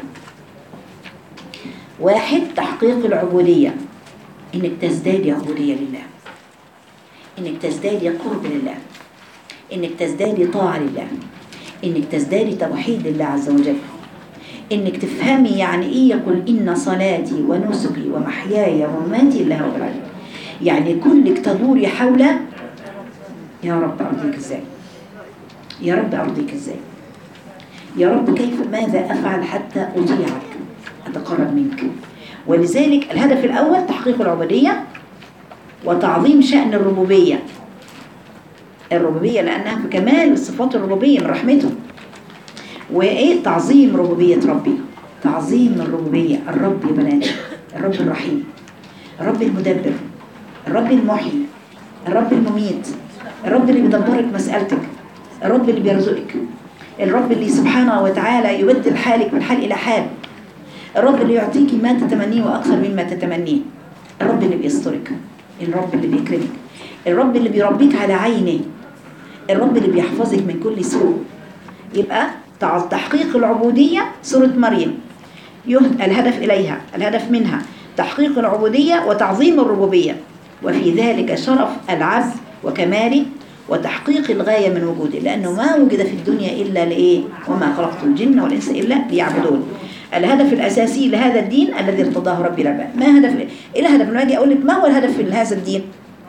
Speaker 1: واحد تحقيق العبودية إنك تزدادي عبودية لله إنك تزدادي قرب لله إنك تزدادي طاعة لله إنك تزدادي توحيد لله عز وجل إنك تفهمي يعني إيه يقول إن صلاتي ونسكي ومحياي ومماتي لله رب العالمين يعني كلك تدوري حول يا رب أرضيك إزاي يا رب أرضيك إزاي يا رب كيف ماذا أفعل حتى أطيعك أتقرب منك ولذلك الهدف الأول تحقيق العبودية وتعظيم شأن الربوبية الربوبية لأنها في كمال صفات الربوبية من رحمته وإيه تعظيم ربوبية ربي تعظيم الربوبية الرب يا بنات الرب الرحيم الرب المدبر الرب المحيي الرب المميت الرب اللي بيدبرك مسألتك الرب اللي بيرزقك الرب اللي سبحانه وتعالى يبدل حالك من حال إلى حال الرب اللي يعطيك ما تتمنيه وأكثر مما تتمنيه الرب اللي بيسترك الرب اللي بيكرمك الرب اللي بيربيك على عينه الرب اللي بيحفظك من كل سوء يبقى تع- تحقيق العبودية سورة مريم يهد الهدف إليها الهدف منها تحقيق العبودية وتعظيم الربوبية وفي ذلك شرف العبد وكماله وتحقيق الغاية من وجوده لأنه ما وجد في الدنيا إلا لإيه وما خلقت الجن والإنس إلا ليعبدون الهدف الأساسي لهذا الدين الذي ارتضاه ربي العباد ما هدف إيه الهدف لما أجي أقول لك ما هو الهدف في هذا الدين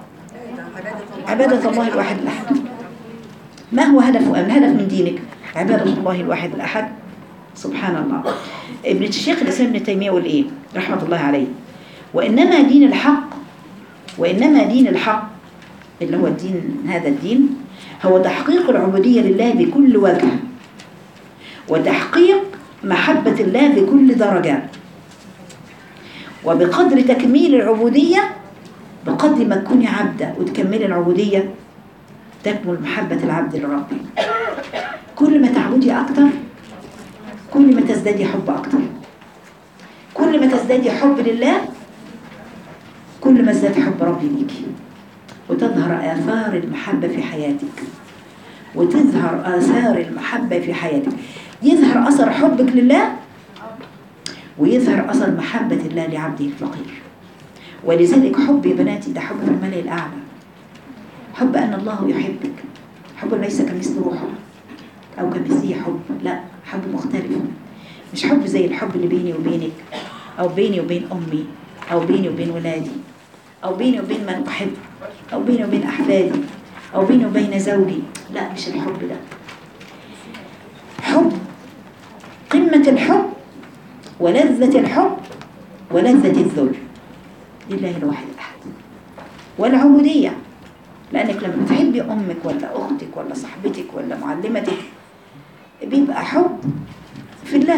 Speaker 1: عبادة الله الواحد الأحد ما هو هدفه الهدف من دينك عبادة الله الواحد الأحد سبحان الله ابن الشيخ الإسلام ابن تيمية يقول إيه رحمة الله عليه وإنما دين الحق وإنما دين الحق اللي هو الدين هذا الدين هو تحقيق العبودية لله بكل وجه وتحقيق محبة الله بكل درجة وبقدر تكميل العبودية بقدر ما تكوني عبدة وتكملي العبودية تكمل محبة العبد لربه كل ما تعبدي أكتر كل ما تزدادي حب أكتر كل ما تزدادي حب لله كل ما ازداد حب ربي ليكي وتظهر آثار المحبة في حياتك وتظهر آثار المحبة في حياتك يظهر أثر حبك لله ويظهر أثر محبة الله لعبده الفقير ولذلك حب يا بناتي ده حب في الملأ الأعلى حب أن الله يحبك حب ليس كمثل روحه أو كمثله حب لا حب مختلف مش حب زي الحب اللي بيني وبينك أو بيني وبين أمي أو بيني وبين ولادي أو بيني وبين من أحب أو بيني وبين أحفادي أو بيني وبين زوجي لا مش الحب ده حب قمة الحب ولذة الحب ولذة الذل لله الواحد الأحد والعبودية لأنك لما تحبي أمك ولا أختك ولا صاحبتك ولا معلمتك بيبقى حب في الله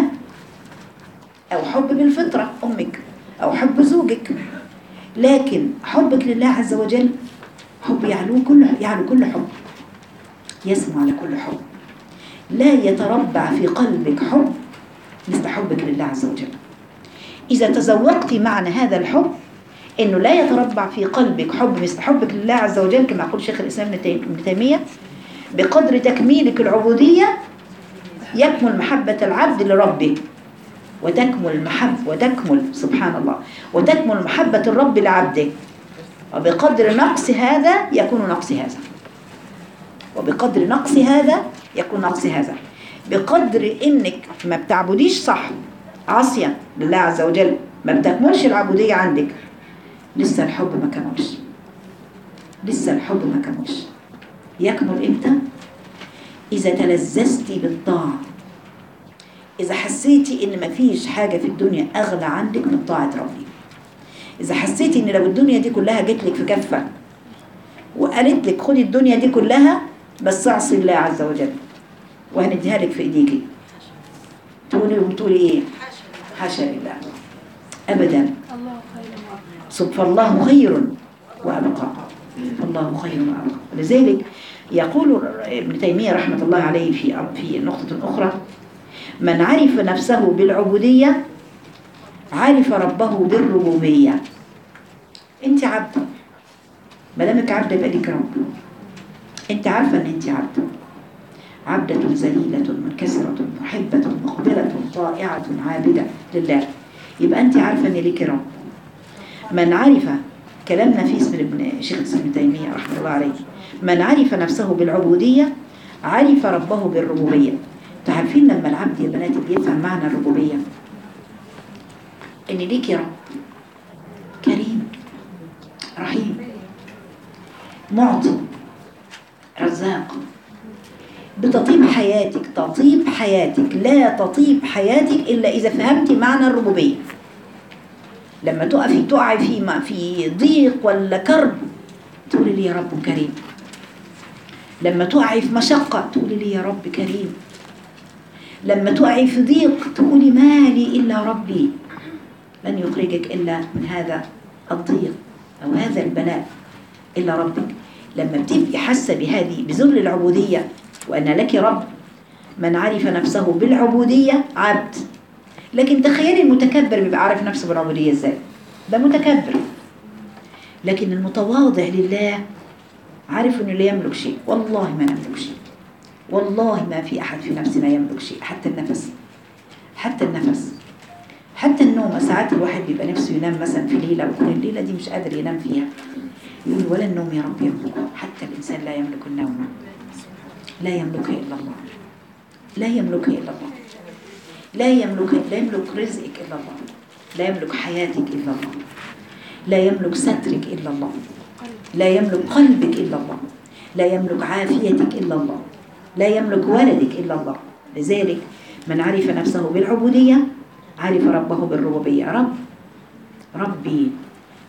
Speaker 1: أو حب بالفطرة أمك أو حب زوجك لكن حبك لله عز وجل حب يعلو كل يعلو كل حب يسمو على كل حب لا يتربع في قلبك حب مثل حبك لله عز وجل إذا تذوقت معنى هذا الحب إنه لا يتربع في قلبك حب مثل حبك لله عز وجل كما يقول شيخ الإسلام ابن تيم- ابن تيمية بقدر تكميلك العبودية يكمل محبة العبد لربه وتكمل المحب وتكمل سبحان الله وتكمل محبة الرب لعبده وبقدر نقص هذا يكون نقص هذا وبقدر نقص هذا يكون نقص هذا بقدر انك ما بتعبديش صح عاصيا لله عز وجل ما بتكملش العبودية عندك لسه الحب ما كملش لسه الحب ما كملش يكمل امتى اذا تلذذتي بالطاعة اذا حسيتي ان مفيش حاجة في الدنيا اغلى عندك من طاعة ربي اذا حسيتي ان لو الدنيا دي كلها جت لك في كفة وقالت لك خدي الدنيا دي كلها بس اعصي الله عز وجل وهنديها لك في ايديكي تقولي وتقولي ايه حاشا لله ابدا
Speaker 3: الله خير وأفضل
Speaker 1: سب- فالله خير وابقى الله خير وابقى لذلك يقول ابن تيميه رحمه الله عليه في في نقطه اخرى من عرف نفسه بالعبوديه عرف ربه بالربوبيه انت عبده ما دامك عبده يبقى ليك رب انت عارفه ان انت عبده عبدة ذليلة منكسرة محبة مقبلة طائعة عابدة لله يبقى انت عارفه ان ليك رب من عرف كلام نفيس من ابن شيخ الإسلام ابن تيمية رحمه الله عليه من عرف نفسه بالعبودية عرف ربه بالربوبية تعرفين لما العبد يا بناتي بيفهم معنى الربوبية ان ليك رب كريم رحيم معطي رزاق بتطيب حياتك تطيب حياتك لا تطيب حياتك إلا إذا فهمت معنى الربوبية لما تقفي تقعي في ما في ضيق ولا كرب تقولي لي يا رب كريم لما تقعي في مشقة تقولي لي يا رب كريم لما تقعي في ضيق تقولي ما لي إلا ربي لن يخرجك إلا من هذا الضيق أو هذا البلاء إلا ربك لما بتبقي حاسة بهذه بذل العبودية وأن لك رب من عرف نفسه بالعبودية عبد لكن تخيلي المتكبر بيبقى عارف نفسه بالعبودية ازاي ده متكبر لكن المتواضع لله عارف انه لا يملك شيء والله ما نملك شيء والله ما في احد في نفسنا يملك شيء حتى النفس حتى النفس حتى النوم ساعات الواحد بيبقى نفسه ينام مثلا في ليله ويكون الليله دي مش قادر ينام فيها يقول ولا النوم يا رب يملكه حتى الانسان لا يملك النوم لا يملكه الا الله لا يملكه الا الله لا يملك لا يملك رزقك إلا الله لا يملك حياتك إلا الله لا يملك سترك إلا الله لا يملك قلبك إلا الله لا يملك عافيتك إلا الله لا يملك ولدك إلا الله لذلك من عرف نفسه بالعبودية عرف ربه بالربوبية رب ربي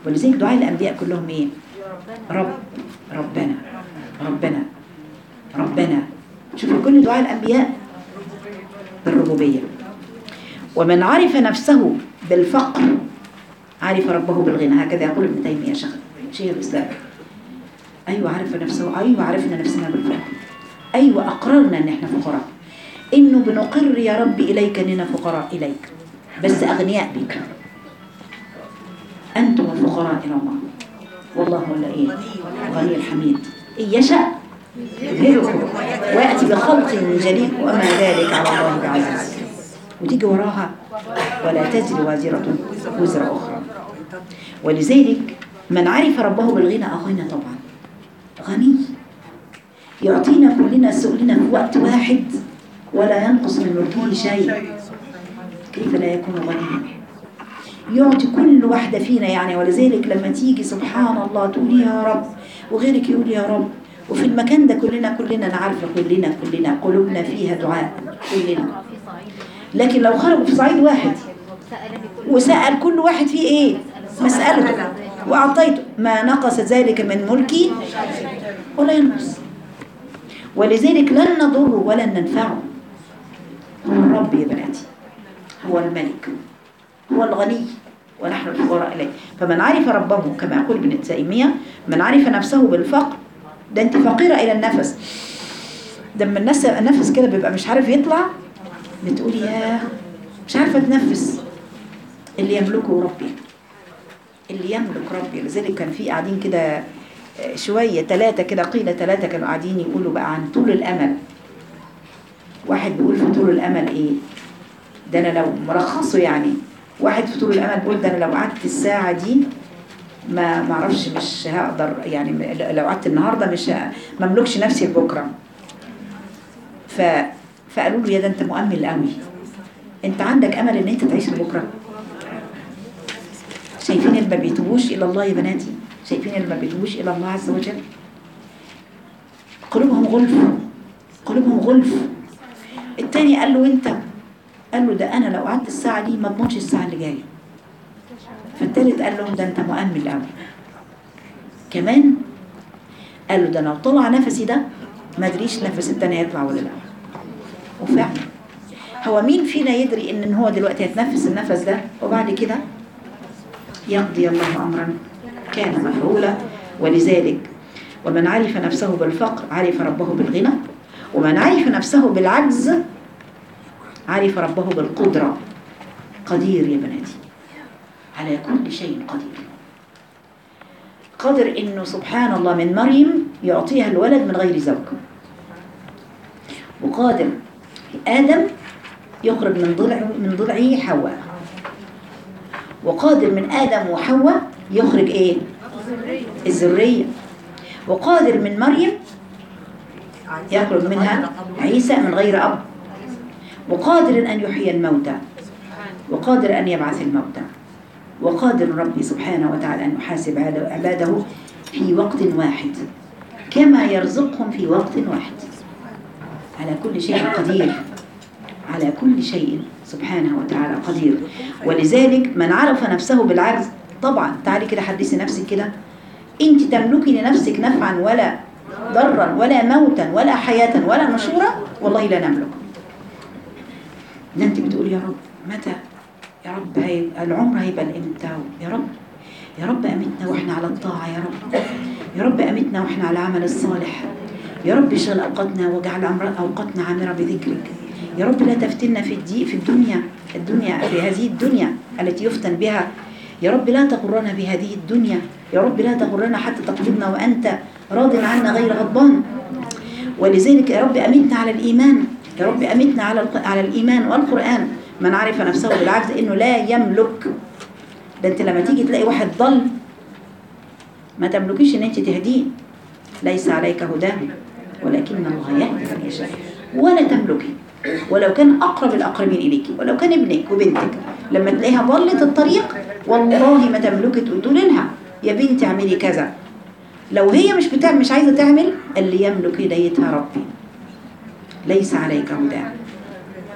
Speaker 1: ولذلك دعاء الأنبياء كلهم إيه رب ربنا ربنا ربنا شوفوا كل دعاء الأنبياء بالربوبية ومن عرف نفسه بالفقر عرف ربه بالغنى هكذا يقول ابن تيمية شيخ شيخ الإسلام أيوة عرف نفسه أيوة عرفنا نفسنا بالفقر أيوة أقررنا إن إحنا فقراء إنه بنقر يا رب إليك إننا فقراء إليك بس أغنياء بك أنتم الفقراء إلى الله والله هو إيه غني الحميد إن يشاء يذهبكم ويأتي بخلق جديد وما ذلك على الله بعزيز وتيجي وراها ولا تزر وازرة وزر أخرى ولذلك من عرف ربه بالغنى أغنى طبعا غني يعطينا كلنا سؤلنا في وقت واحد ولا ينقص من ملكه شيء كيف لا يكون غنيا يعطي كل واحدة فينا يعني ولذلك لما تيجي سبحان الله تقول يا رب وغيرك يقول يا رب وفي المكان ده كلنا كلنا أنا عارفة كلنا كلنا قلوبنا فيها دعاء كلنا لكن لو خرجوا في صعيد واحد وسأل كل واحد فيه ايه مسألته وأعطيته ما نقص ذلك من ملكي ولا ينقص ولذلك لن نضر ولن ننفعه هو الرب يا بناتي هو الملك هو الغني ونحن الفقراء إليه فمن عرف ربه كما يقول ابن تيمية من عرف نفسه بالفقر ده انت فقيرة إلى النفس لما الناس النفس كده بيبقى مش عارف يطلع بتقولي يا مش عارفة تنفس اللي يملكه ربي اللي يملك ربي لذلك كان في قاعدين كده آه، شوية ثلاثة كده قيل ثلاثة كانوا قاعدين يقولوا بقى عن طول الأمل واحد بيقول في طول الأمل إيه ده أنا لو ملخصه يعني واحد في طول الأمل بيقول ده أنا لو قعدت الساعة دي ما معرفش مش هقدر يعني م- لو قعدت النهاردة مش ه- ما املكش نفسي لبكرة ف فقالوا له يا ده انت مؤمل قوي انت عندك امل ان انت تعيش لبكره شايفين اللي ما بيتوبوش الى الله يا بناتي شايفين اللي ما بيتوبوش الى الله عز وجل قلوبهم غلف قلوبهم غلف التاني قال له انت قال له ده انا لو قعدت الساعه دي ما اضمنش الساعه اللي جايه فالتالت قال لهم ده انت مؤمل قوي كمان قال له ده لو طلع نفسي ده ما ادريش نفس التاني هيطلع ولا لا وفعلا هو مين فينا يدري ان هو دلوقتي هيتنفس النفس ده وبعد كده يقضي الله امرا كان مفعولا ولذلك ومن عرف نفسه بالفقر عرف ربه بالغنى ومن عرف نفسه بالعجز عرف ربه بالقدرة قدير يا بناتي على كل شيء قدير قادر انه سبحان الله من مريم يعطيها الولد من غير زوج وقادر آدم يخرج من ضلع من ضلعه حواء وقادر من آدم وحواء يخرج إيه؟ الذرية وقادر من مريم يخرج منها عيسى من غير أب وقادر أن يحيي الموتى وقادر أن يبعث الموتى وقادر ربي سبحانه وتعالى أن يحاسب عباده في وقت واحد كما يرزقهم في وقت واحد على كل شيء قدير على كل شيء سبحانه وتعالى قدير ولذلك من عرف نفسه بالعجز طبعا تعالي كده حدثي نفسك كده انت تملكي لنفسك نفعا ولا ضرا ولا موتا ولا حياة ولا نشورا والله لا نملك ده انت بتقول يا رب متى يا رب هي العمر هيبقى امتى يا رب يا رب امتنا واحنا على الطاعة يا رب يا رب امتنا واحنا على العمل الصالح يا رب اشغل اوقاتنا واجعل أمر- اوقاتنا عامرة بذكرك يا رب لا تفتنا في الدي في الدنيا الدنيا في هذه الدنيا التي يفتن بها يا رب لا تغرنا بهذه الدنيا يا رب لا تغرنا حتى تقبضنا وأنت راض عنا غير غضبان ولذلك يا رب أمتنا على الإيمان يا رب أمتنا على الق- على الإيمان والقرآن من عرف نفسه بالعجز إنه لا يملك ده أنت لما تيجي تلاقي واحد ضل ما تملكيش إن أنت تهديه ليس عليك هداه ولكن الله يهدي من يشاء ولا تملكي ولو كان أقرب الأقربين إليك ولو كان ابنك وبنتك لما تلاقيها ضلت الطريق والله ما تملكي تقول لها يا بنتي اعملي كذا لو هي مش بتعمل مش عايزة تعمل اللي يملك هدايتها ربي ليس عليك هداه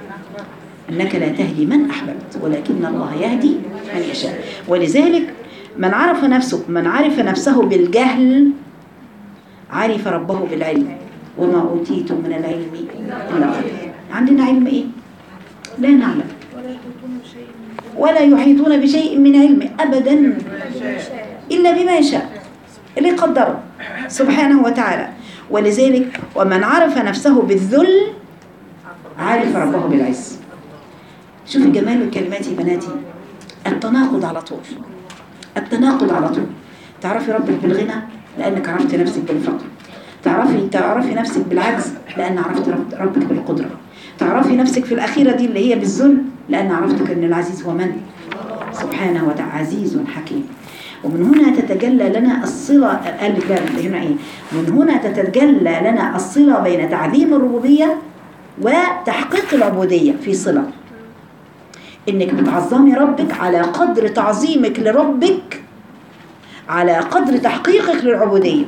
Speaker 1: إنك لا تهدي من أحببت ولكن الله يهدي من يشاء ولذلك من عرف نفسه من عرف نفسه بالجهل عرف ربه بالعلم وما أوتيتم من العلم إلا قليلا عندنا علم إيه؟ لا نعلم ولا يحيطون بشيء من علمه أبدا إلا بما يشاء اللي قدره سبحانه وتعالى ولذلك ومن عرف نفسه بالذل عرف ربه بالعز شوفي جمال الكلمات يا بناتي التناقض على طول التناقض على طول تعرفي ربك بالغنى لأنك عرفت نفسك بالفقر تعرفي تعرفي نفسك بالعجز لأن عرفت رب- ربك بالقدرة تعرفي نفسك في الأخيرة دي اللي هي بالذل لأن عرفتك أن العزيز هو من سبحانه وتعالى عزيز حكيم ومن هنا تتجلى لنا الصلة قال لك لا هنا إيه من هنا تتجلى لنا الصلة بين تعظيم الربوبية وتحقيق العبودية في صلة إنك بتعظمي ربك على قدر تعظيمك لربك على قدر تحقيقك للعبودية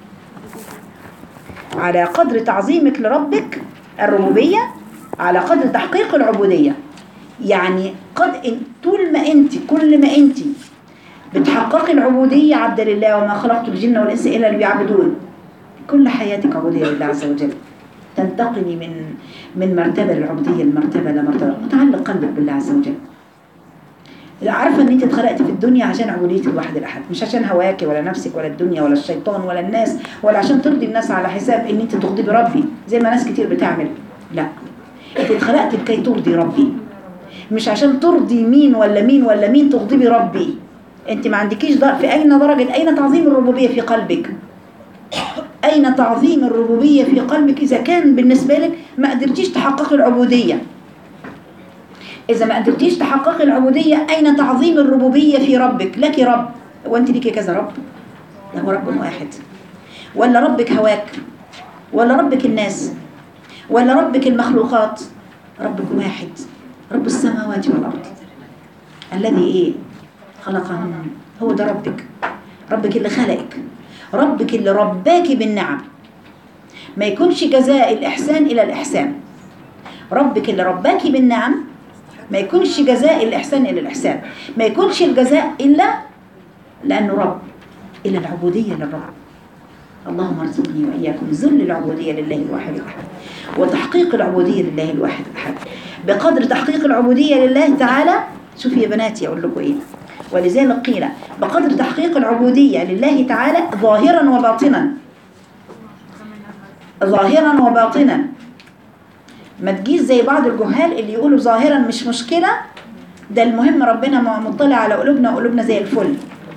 Speaker 1: على قدر تعظيمك لربك الربوبية على قدر تحقيق العبودية يعني قد إن طول ما انت كل ما انت بتحققي العبودية عبد لله وما خلقت الجن والإنس إلا ليعبدون كل حياتك عبودية لله عز وجل تنتقلي من من مرتبة للعبودية لمرتبة لمرتبة متعلق قلبك بالله عز وجل عارفة ان انت اتخلقتي في الدنيا عشان عبودية الواحد الأحد مش عشان هواك ولا نفسك ولا الدنيا ولا الشيطان ولا الناس ولا عشان ترضي الناس على حساب ان انت تغضبي ربي زي ما ناس كتير بتعمل لا انت اتخلقتي لكي ترضي ربي مش عشان ترضي مين ولا مين ولا مين تغضبي ربي انت ما عندكيش ض- في اين درجة اين تعظيم الربوبية في قلبك اين تعظيم الربوبية في قلبك اذا كان بالنسبة لك ما قدرتيش تحققي العبودية إذا ما قدرتيش تحققي العبودية أين تعظيم الربوبية في ربك لك رب وأنت ليكي كذا رب له رب واحد ولا ربك هواك ولا ربك الناس ولا ربك المخلوقات ربك واحد رب السماوات والأرض الذي إيه خلقهن هو ده ربك ربك اللي خلقك ربك اللي رباك بالنعم ما يكونش جزاء الإحسان إلى الإحسان ربك اللي رباك بالنعم ما يكونش جزاء الإحسان إلى الإحسان ما يكونش الجزاء إلا لأنه رب إلى العبودية للرب اللهم ارزقني وإياكم ذل العبودية لله الواحد الأحد وتحقيق العبودية لله الواحد الأحد بقدر تحقيق العبودية لله تعالى شوفي يا بناتي أقول لكم إيه ولذلك قيل بقدر تحقيق العبودية لله تعالى ظاهرا وباطنا ظاهرا وباطنا ما تجيش زي بعض الجهال اللي يقولوا ظاهرا مش مشكلة ده المهم ربنا م- مطلع على قلوبنا وقلوبنا زي الفل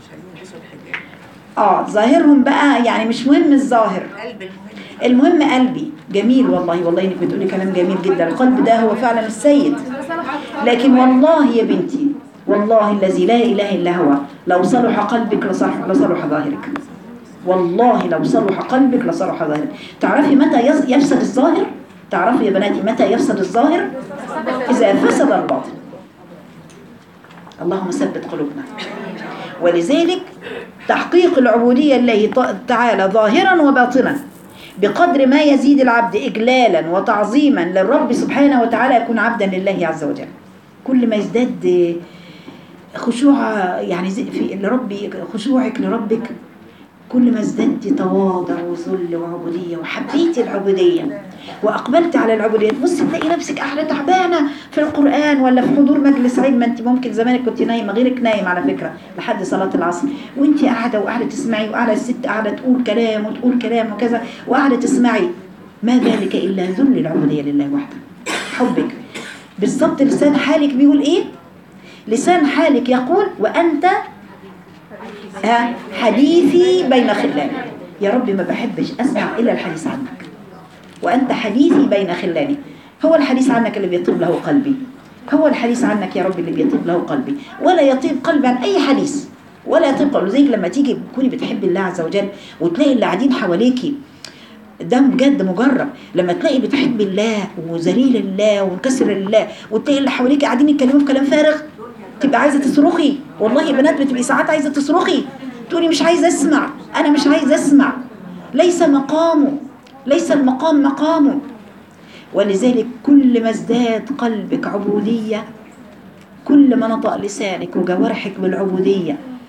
Speaker 1: اه ظاهرهم بقى يعني مش مهم الظاهر
Speaker 2: قلب المهم
Speaker 1: المهم قلبي جميل والله والله انك بتقولي كلام جميل جدا القلب ده هو فعلا السيد لكن والله يا بنتي والله الذي لا اله الا هو لو صلح قلبك لصلح لصلح ظاهرك والله لو صلح قلبك لصلح ظاهرك تعرفي متى يص- يفسد الظاهر تعرفي يا بناتي متى يفسد الظاهر اذا فسد الباطن اللهم ثبت قلوبنا ولذلك تحقيق العبودية لله ط- تعالى ظاهرا وباطنا بقدر ما يزيد العبد إجلالا وتعظيما للرب سبحانه وتعالى يكون عبدا لله عز وجل كل ما يزداد خشوع يعني زي- في لربي خشوعك لربك كل ما ازددت تواضع وذل وعبودية وحبيتي العبودية وأقبلت على العبودية تبص تلاقي نفسك قاعدة تعبانة في القرآن ولا في حضور مجلس علم ما أنت ممكن زمانك كنت نايمة غيرك نايم على فكرة لحد صلاة العصر وأنت قاعدة وقاعدة تسمعي وقاعدة الست قاعدة تقول كلام وتقول كلام وكذا وقاعدة تسمعي ما ذلك إلا ذل العبودية لله وحده حبك بالظبط لسان حالك بيقول إيه لسان حالك يقول وأنت ها حديثي بين خلاني يا رب ما بحبش أسمع إلا الحديث عنك وأنت حديثي بين خلاني هو الحديث عنك اللي بيطيب له قلبي هو الحديث عنك يا رب اللي بيطيب له قلبي ولا يطيب قلبي عن أي حديث ولا يطيب قلبي زيك لما تيجي تكوني بتحبي الله عز وجل وتلاقي اللي قاعدين حواليكي ده بجد مجرب لما تلاقي بتحبي الله وذليل الله ومكسر لله وتلاقي اللي حواليك قاعدين يتكلموا في كلام فارغ تبقى عايزه تصرخي والله يا بنات بتبقي ساعات عايزه تصرخي تقولي مش عايزه اسمع انا مش عايزه اسمع ليس مقامه ليس المقام مقامه ولذلك كل ما ازداد قلبك عبوديه كل ما نطق لسانك وجوارحك بالعبوديه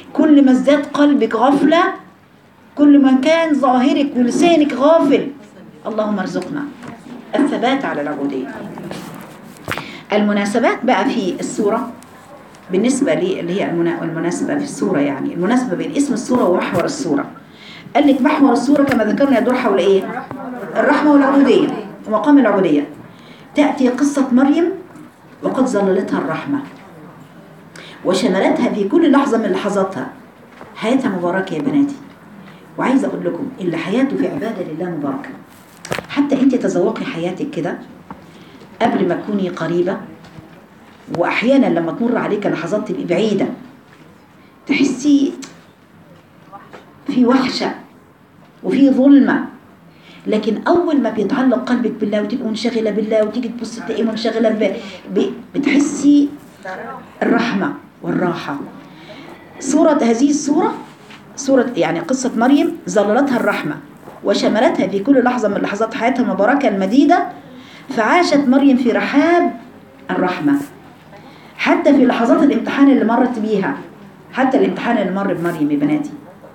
Speaker 1: كل ما ازداد قلبك غفلة كل ما كان ظاهرك ولسانك غافل اللهم ارزقنا الثبات على العبودية المناسبات بقى في السورة بالنسبة لي اللي هي المنا- المناسبة في السورة يعني المناسبة بين اسم السورة ومحور السورة قال لك محور السورة كما ذكرنا يدور حول ايه الرحمة والعبودية ومقام العبودية تأتي قصة مريم وقد ظللتها الرحمة وشملتها في كل لحظة من لحظاتها حياتها مباركة يا بناتي وعايزة أقول لكم اللي حياته في عبادة لله مباركة حتى أنت تذوقي حياتك كده قبل ما تكوني قريبة وأحيانا لما تمر عليك لحظات تبقي بعيدة تحسي في وحشة وفي ظلمة لكن أول ما بيتعلق قلبك بالله وتبقي منشغلة بالله وتيجي تبصي تلاقي منشغلة ب... ب... بتحسي الرحمة والراحة سورة هذه السورة سورة يعني قصة مريم ظللتها الرحمة وشملتها في كل لحظة من لحظات حياتها المباركة المديدة فعاشت مريم في رحاب الرحمة حتى في لحظات الامتحان اللي مرت بيها حتى الامتحان اللي مر بمريم يا بناتي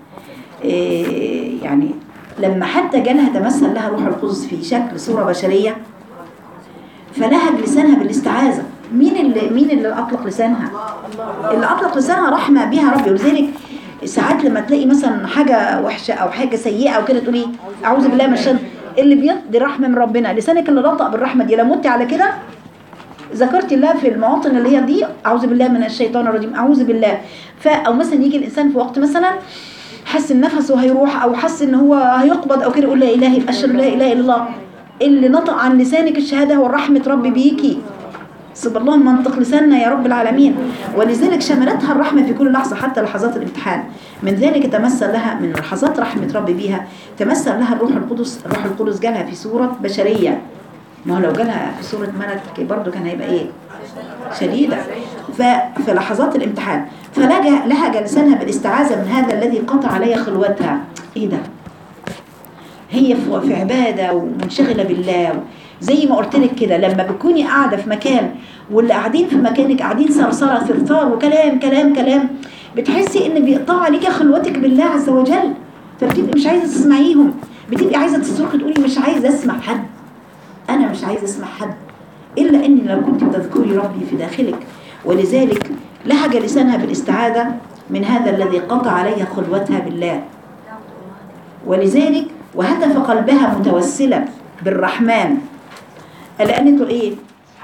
Speaker 1: إيه يعني لما حتى جالها تمثل لها روح القدس في شكل صورة بشرية فلهج لسانها بالاستعاذة مين اللي مين اللي أطلق لسانها اللي أطلق لسانها رحمة بها ربي ولذلك ساعات لما تلاقي مثلا حاجة وحشة أو حاجة سيئة أو كده تقولي أعوذ بالله من الشر اللي بيقضي رحمة من ربنا لسانك اللي نطق بالرحمة دي لو مت على كده ذكرت الله في المواطن اللي هي دي أعوذ بالله من الشيطان الرجيم أعوذ بالله ف أو مثلا يجي الإنسان في وقت مثلا حس ان نفسه هيروح او حس ان هو هيقبض او كده يقول لا اله الا اشهد لا اله الا الله اللي نطق عن لسانك الشهاده هو رحمه ربي بيكي سب الله منطق لساننا يا رب العالمين ولذلك شملتها الرحمه في كل لحظه حتى لحظات الامتحان من ذلك تمثل لها من لحظات رحمه ربي بيها تمثل لها الروح القدس الروح القدس جالها في صوره بشريه ما هو لو جالها في صوره ملك برضه كان هيبقى ايه شديدة ففي لحظات الامتحان فلجأ لها لسانها بالاستعاذة من هذا الذي قطع عليها خلوتها ايه ده هي في في عبادة ومنشغلة بالله زي ما قلت لك كده لما بتكوني قاعدة في مكان واللي قاعدين في مكانك قاعدين صرصرة ثرثار وكلام كلام كلام بتحسي ان بيقطعوا عليكي خلوتك بالله عز وجل فبتبقي مش عايزة تسمعيهم بتبقي عايزة تصرخي تقولي مش عايزة اسمع حد انا مش عايزة اسمع حد إلا أن لو كنت بتذكري ربي في داخلك ولذلك لهج لسانها بالاستعاذة من هذا الذي قطع عليها خلوتها بالله ولذلك وهتف قلبها متوسلا بالرحمن لأن تقول إيه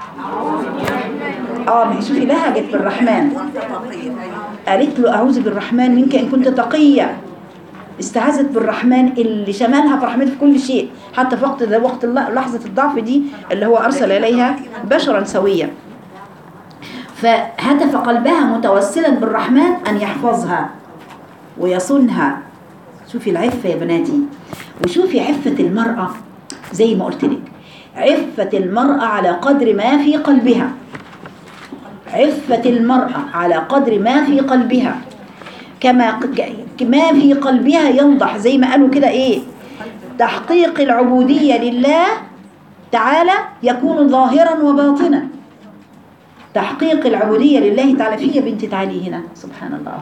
Speaker 1: اه ما هي شوفي لهجت بالرحمن قالت له أعوذ بالرحمن منك إن كنت تقيا استعاذت بالرحمن اللي شمالها في رحمته في كل شيء حتى في وقت ده وقت الل- لحظة الضعف دي اللي هو أرسل إليها بشرا سويا فهتف قلبها متوسلا بالرحمن أن يحفظها ويصونها شوفي العفة يا بناتي وشوفي عفة المرأة زي ما قلت لك عفة المرأة على قدر ما في قلبها عفة المرأة على قدر ما في قلبها كما ق- ما في قلبها ينضح زي ما قالوا كده ايه تحقيق العبودية لله تعالى يكون ظاهرا وباطنا تحقيق العبودية لله تعالى في يا بنتي تعالي هنا سبحان الله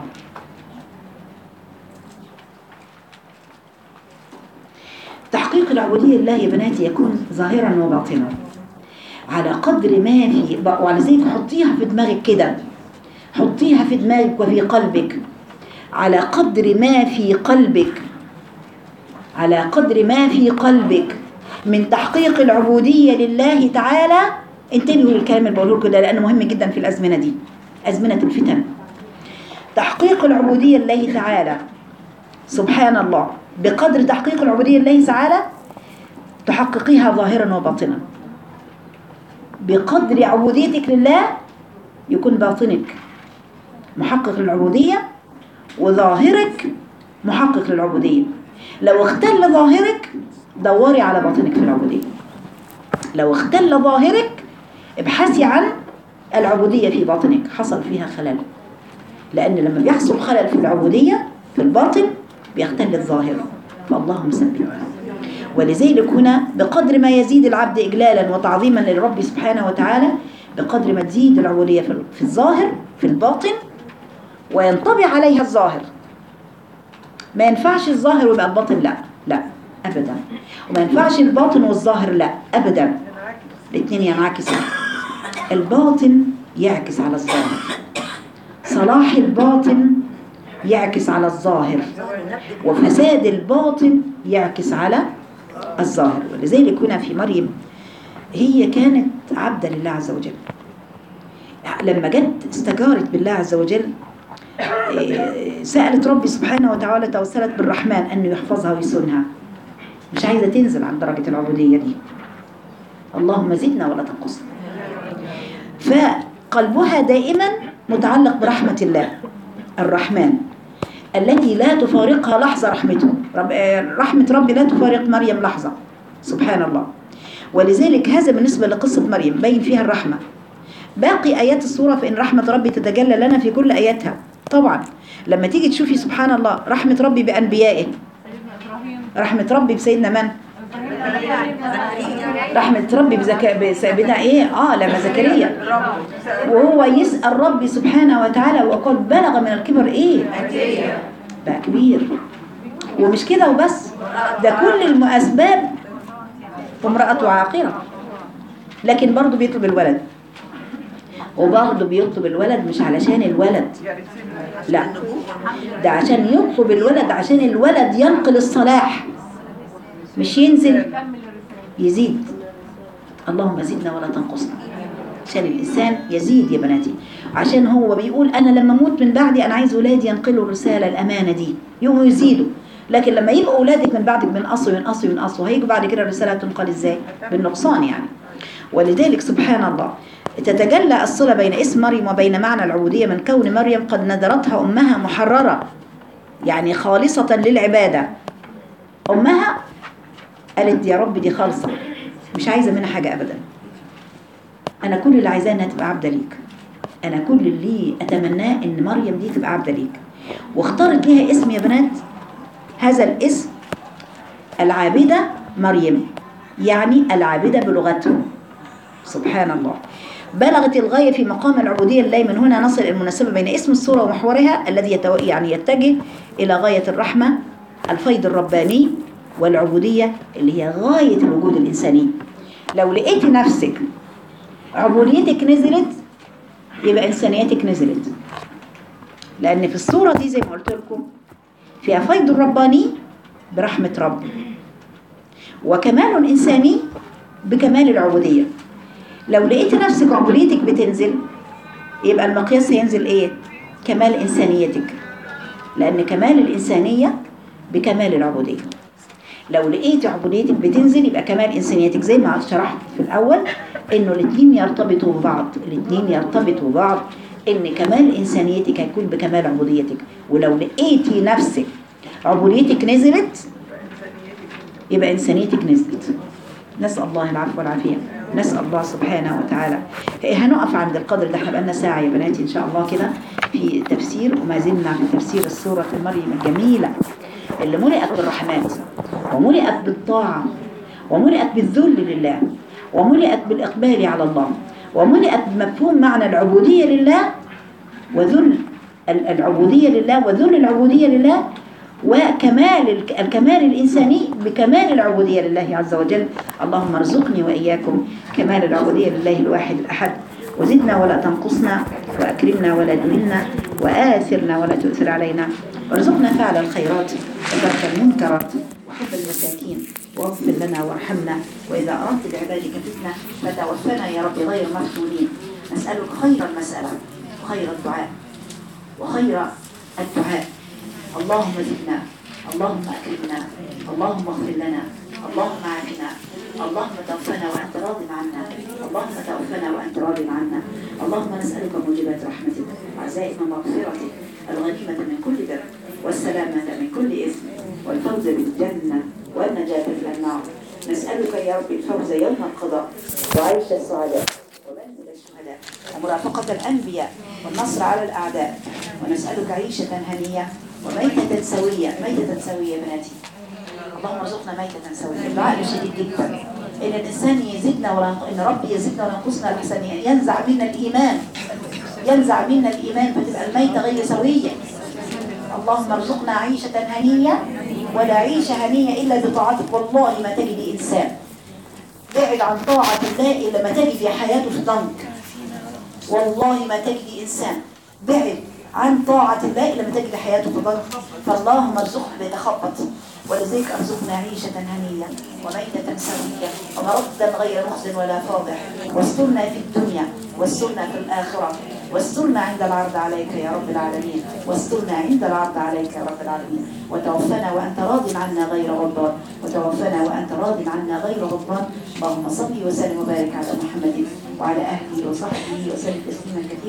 Speaker 1: تحقيق العبودية لله يا بناتي يكون ظاهرا وباطنا على قدر ما في وعلى ذلك حطيها في دماغك كده حطيها في دماغك وفي قلبك على قدر ما في قلبك على قدر ما في قلبك من تحقيق العبودية لله تعالى انتبهوا للكلام اللي بقوله لكم ده لأنه مهم جدا في الأزمنة دي أزمنة الفتن تحقيق العبودية لله تعالى سبحان الله بقدر تحقيق العبودية لله تعالى تحققيها ظاهرا وباطنا بقدر عبوديتك لله يكون باطنك محقق للعبودية وظاهرك محقق للعبودية لو اختل ظاهرك دوري على باطنك في العبودية لو اختل ظاهرك ابحثي عن العبودية في باطنك حصل فيها خلل لأن لما بيحصل خلل في العبودية في الباطن بيختل الظاهر فاللهم سبحانه ولذلك هنا بقدر ما يزيد العبد إجلالا وتعظيما للرب سبحانه وتعالى بقدر ما تزيد العبودية في في الظاهر في الباطن وينطبع عليها الظاهر ما ينفعش الظاهر ويبقى الباطن لا لا ابدا وما ينفعش الباطن والظاهر لا ابدا الاثنين ينعكسوا الباطن يعكس على الظاهر صلاح الباطن يعكس على الظاهر وفساد الباطن يعكس على الظاهر ولذلك هنا في مريم هي كانت عبدة لله عز وجل لما جت استجارت بالله عز وجل إيه، سألت ربي سبحانه وتعالى توسلت بالرحمن أنه يحفظها ويصونها مش عايزة تنزل عن درجة العبودية دي اللهم زدنا ولا تنقصنا فقلبها دائما متعلق برحمة الله الرحمن التي لا تفارقها لحظة رحمته رب آه، رحمة ربي لا تفارق مريم لحظة سبحان الله ولذلك هذا بالنسبة لقصة مريم بين فيها الرحمة باقي آيات السورة فإن رحمة ربي تتجلى لنا في كل آياتها طبعا لما تيجي تشوفي سبحان الله رحمة ربي بأنبيائه رحمة ربي بسيدنا من؟ رحمة ربي بزكاء بسيدنا ايه اه لما زكريا وهو يسأل ربي سبحانه وتعالى ويقول بلغ من الكبر ايه بقى كبير ومش كده وبس ده كل الأسباب وامرأته عاقرة لكن برضه بيطلب الولد وبرضه بيطلب الولد مش علشان الولد لا ده عشان يطلب الولد عشان الولد ينقل الصلاح مش ينزل يزيد اللهم زدنا ولا تنقصنا عشان الإنسان يزيد يا بناتي عشان هو بيقول أنا لما أموت من بعدي أنا عايز ولادي ينقلوا الرسالة الأمانة دي يقوموا يزيدوا لكن لما يبقوا أولادك من بعدك بينقصوا ينقصوا ينقصوا هيجوا بعد كده الرسالة تنقل إزاي بالنقصان يعني ولذلك سبحان الله تتجلى الصلة بين اسم مريم وبين معنى العبودية من كون مريم قد نذرتها أمها محررة يعني خالصة للعبادة أمها قالت يا رب دي خالصة مش عايزة منها حاجة أبدا أنا كل اللي عايزاه إنها تبقى عبدة ليك أنا كل اللي أتمناه إن مريم دي تبقى عبدة ليك واختارت ليها اسم يا بنات هذا الاسم العابدة مريم يعني العابدة بلغتهم سبحان الله بلغت الغاية في مقام العبودية لله من هنا نصل المناسبة بين اسم الصورة ومحورها الذي يتو... يعني يتجه إلى غاية الرحمة الفيض الرباني والعبودية اللي هي غاية الوجود الإنساني لو لقيت نفسك عبوديتك نزلت يبقى إنسانيتك نزلت لأن في الصورة دي زي ما قلت لكم فيها فيض الرباني برحمة رب وكمال إنساني بكمال العبودية لو لقيت نفسك عبوديتك بتنزل يبقى المقياس هينزل ايه كمال إنسانيتك لأن كمال الإنسانية بكمال العبودية لو لقيت عبوديتك بتنزل يبقى كمال إنسانيتك زي ما شرحت في الأول إنه الاثنين يرتبطوا ببعض الاثنين يرتبطوا ببعض إن كمال إنسانيتك هيكون بكمال عبوديتك ولو لقيتي نفسك عبوديتك نزلت يبقى إنسانيتك نزلت نسأل الله العفو والعافية نسأل الله سبحانه وتعالى هنقف عند القدر ده احنا بقالنا ساعة يا بناتي إن شاء الله كده في تفسير وما زلنا في تفسير السورة مريم الجميلة اللي ملئت بالرحمات وملئت بالطاعة وملئت بالذل لله وملئت بالإقبال على الله وملئت بمفهوم معنى العبودية لله وذل العبودية لله وذل العبودية لله وكمال الكمال الإنساني بكمال العبودية لله عز وجل اللهم ارزقني وإياكم كمال العبودية لله الواحد الأحد وزدنا ولا تنقصنا وأكرمنا ولا تهنا وآثرنا ولا تؤثر علينا وارزقنا فعل الخيرات وترك المنكرات وحب المساكين واغفر لنا وارحمنا وإذا أردت بعبادك فتنة فتوفنا يا رب غير مفتونين نسألك خير المسألة وخير الدعاء وخير الدعاء اللهم زدنا اللهم أكرمنا اللهم اغفر لنا اللهم عافنا اللهم توفنا وأنت راض عنا اللهم توفنا وأنت راض عنا اللهم نسألك موجبات رحمتك وعزائم مغفرتك الغنيمة من كل بر والسلامة من كل إثم والفوز بالجنة والنجاة من النار نسألك يا رب الفوز يوم القضاء وعيش السعداء ومنزل الشهداء ومرافقة الأنبياء والنصر على الأعداء ونسألك عيشة هنية وميتة سوية ميتة سوية يا بناتي اللهم ارزقنا ميتة سوية الدعاء شديد جدا إن الإنسان يزيدنا ولا إن ربي يزيدنا ولا ينقصنا الحسن ينزع منا الإيمان ينزع منا الإيمان فتبقى الميتة غير سوية اللهم ارزقنا عيشة هنية ولا عيشة هنية إلا بطاعتك والله ما تجد إنسان بعد عن طاعة الله إلا ما تجد حياته في ضنك والله ما تجد إنسان بعد عن طاعة الله إلا ما تجد حياته في ضنك فاللهم ارزقنا بيتخبط ولذلك ارزقنا عيشة هنية وميتة سوية ومردا غير مخزن ولا فاضح واسترنا في الدنيا واسترنا في الآخرة واسترنا عند العرض عليك يا رب العالمين واسترنا عند العرض عليك يا رب العالمين وتوفنا وأنت راض عنا غير غضبان وتوفنا وأنت راض عنا غير غضبان اللهم صل وسلم وبارك على محمد وعلى أهله وصحبه وسلم تسليما كثيرا